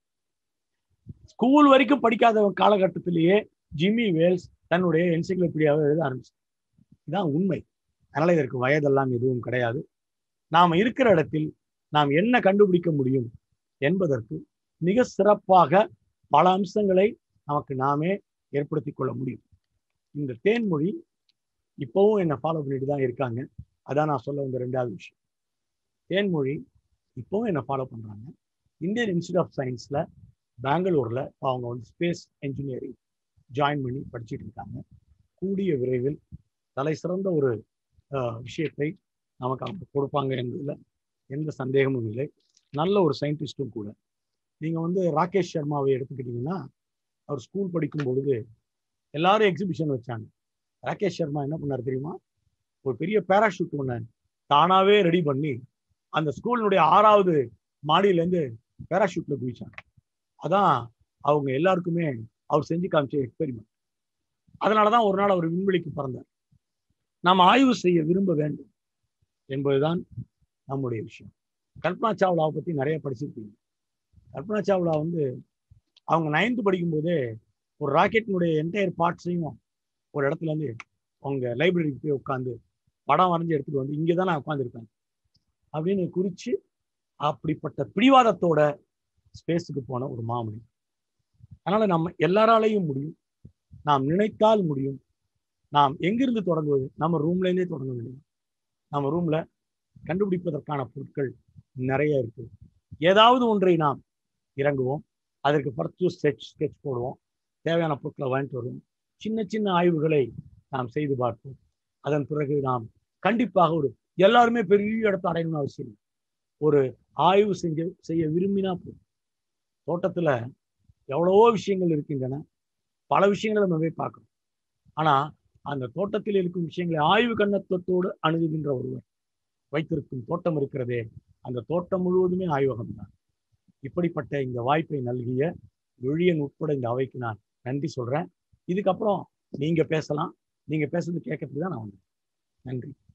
ஸ்கூல் வரைக்கும் படிக்காத காலகட்டத்திலேயே ஜிம்மி வேல்ஸ் தன்னுடைய என்சைக்ளோபீடியாவை எழுத ஆரம்பிச்சு இதுதான் உண்மை அதனால இதற்கு வயதெல்லாம் எதுவும் கிடையாது நாம் இருக்கிற இடத்தில் நாம் என்ன கண்டுபிடிக்க முடியும் என்பதற்கு மிக சிறப்பாக பல அம்சங்களை நமக்கு நாமே ஏற்படுத்தி கொள்ள முடியும் இந்த தேன்மொழி இப்போவும் என்னை ஃபாலோ பண்ணிட்டு தான் இருக்காங்க அதான் நான் சொல்ல வந்த ரெண்டாவது விஷயம் தேன்மொழி இப்போவும் என்னை ஃபாலோ பண்றாங்க இந்தியன் இன்ஸ்டியூட் ஆஃப் சயின்ஸ்ல பெங்களூர்ல அவங்க வந்து ஸ்பேஸ் என்ஜினியரிங் ஜாயின் பண்ணி படிச்சுட்டு இருக்காங்க கூடிய விரைவில் தலை சிறந்த ஒரு அஹ், விஷயத்தை நமக்கு அவங்க கொடுப்பாங்க என்பதில் எந்த சந்தேகமும் இல்லை நல்ல ஒரு சயின்டிஸ்டும் கூட நீங்க வந்து ராகேஷ் சர்மாவை எடுத்துக்கிட்டீங்கன்னா அவர் ஸ்கூல் படிக்கும் பொழுது எல்லாரும் எக்ஸிபிஷன் வச்சாங்க ராகேஷ் சர்மா என்ன பண்ணார் தெரியுமா ஒரு பெரிய பேராஷூட் ஒன்று தானாவே ரெடி பண்ணி அந்த ஸ்கூலினுடைய ஆறாவது மாடியிலேருந்து பேராஷூட்ல குதிச்சாங்க அதான் அவங்க எல்லாருக்குமே அவர் செஞ்சு காமிச்ச எக்ஸ்பெரிமெண்ட் அதனாலதான் ஒரு நாள் அவர் விண்வெளிக்கு பிறந்தார் நாம் ஆய்வு செய்ய விரும்ப வேண்டும் என்பதுதான் நம்முடைய விஷயம் கல்பனா சாவ்லாவை பத்தி நிறைய படிச்சிருப்பீங்க கல்பனா சாவ்லா வந்து அவங்க நைன்த்து படிக்கும்போதே ஒரு ராக்கெட்டினுடைய என்டையர் பார்ட்ஸையும் ஒரு இடத்துல இருந்து அவங்க லைப்ரரிக்கு போய் உட்காந்து படம் வரைஞ்சி எடுத்துட்டு வந்து இங்கே தான் நான் உட்காந்துருப்பேன் அப்படின்னு குறிச்சு அப்படிப்பட்ட பிடிவாதத்தோட ஸ்பேஸுக்கு போன ஒரு மாமணி அதனால நம்ம எல்லாராலையும் முடியும் நாம் நினைத்தால் முடியும் நாம் எங்கிருந்து தொடங்குவது நம்ம ரூம்ல இருந்தே தொடங்க வேண்டும் நம்ம ரூம்ல கண்டுபிடிப்பதற்கான பொருட்கள் நிறைய இருக்கு ஏதாவது ஒன்றை நாம் இறங்குவோம் அதற்கு பர்த்து ஸ்கெச் ஸ்கெச் போடுவோம் தேவையான பொருட்களை வாங்கிட்டு வருவோம் சின்ன சின்ன ஆய்வுகளை நாம் செய்து பார்ப்போம் அதன் பிறகு நாம் கண்டிப்பாக ஒரு எல்லாருமே பெரிய இடத்தை அடையணும்னு அவசியம் இல்லை ஒரு ஆய்வு செஞ்சு செய்ய விரும்பினா போதும் தோட்டத்துல எவ்வளவோ விஷயங்கள் இருக்கின்றன பல விஷயங்களை நம்ம போய் பார்க்கணும் ஆனா அந்த தோட்டத்தில் இருக்கும் விஷயங்களை ஆய்வு கண்ணத்தோடு அணுகுகின்ற ஒருவர் வைத்திருக்கும் தோட்டம் இருக்கிறதே அந்த தோட்டம் முழுவதுமே ஆய்வகம் தான் இப்படிப்பட்ட இந்த வாய்ப்பை நல்கிய ஒழியன் உட்பட இந்த அவைக்கு நான் நன்றி சொல்றேன் இதுக்கப்புறம் நீங்க பேசலாம் நீங்க பேசுறது கேட்கறதுக்கு தான் நான் வந்தேன் நன்றி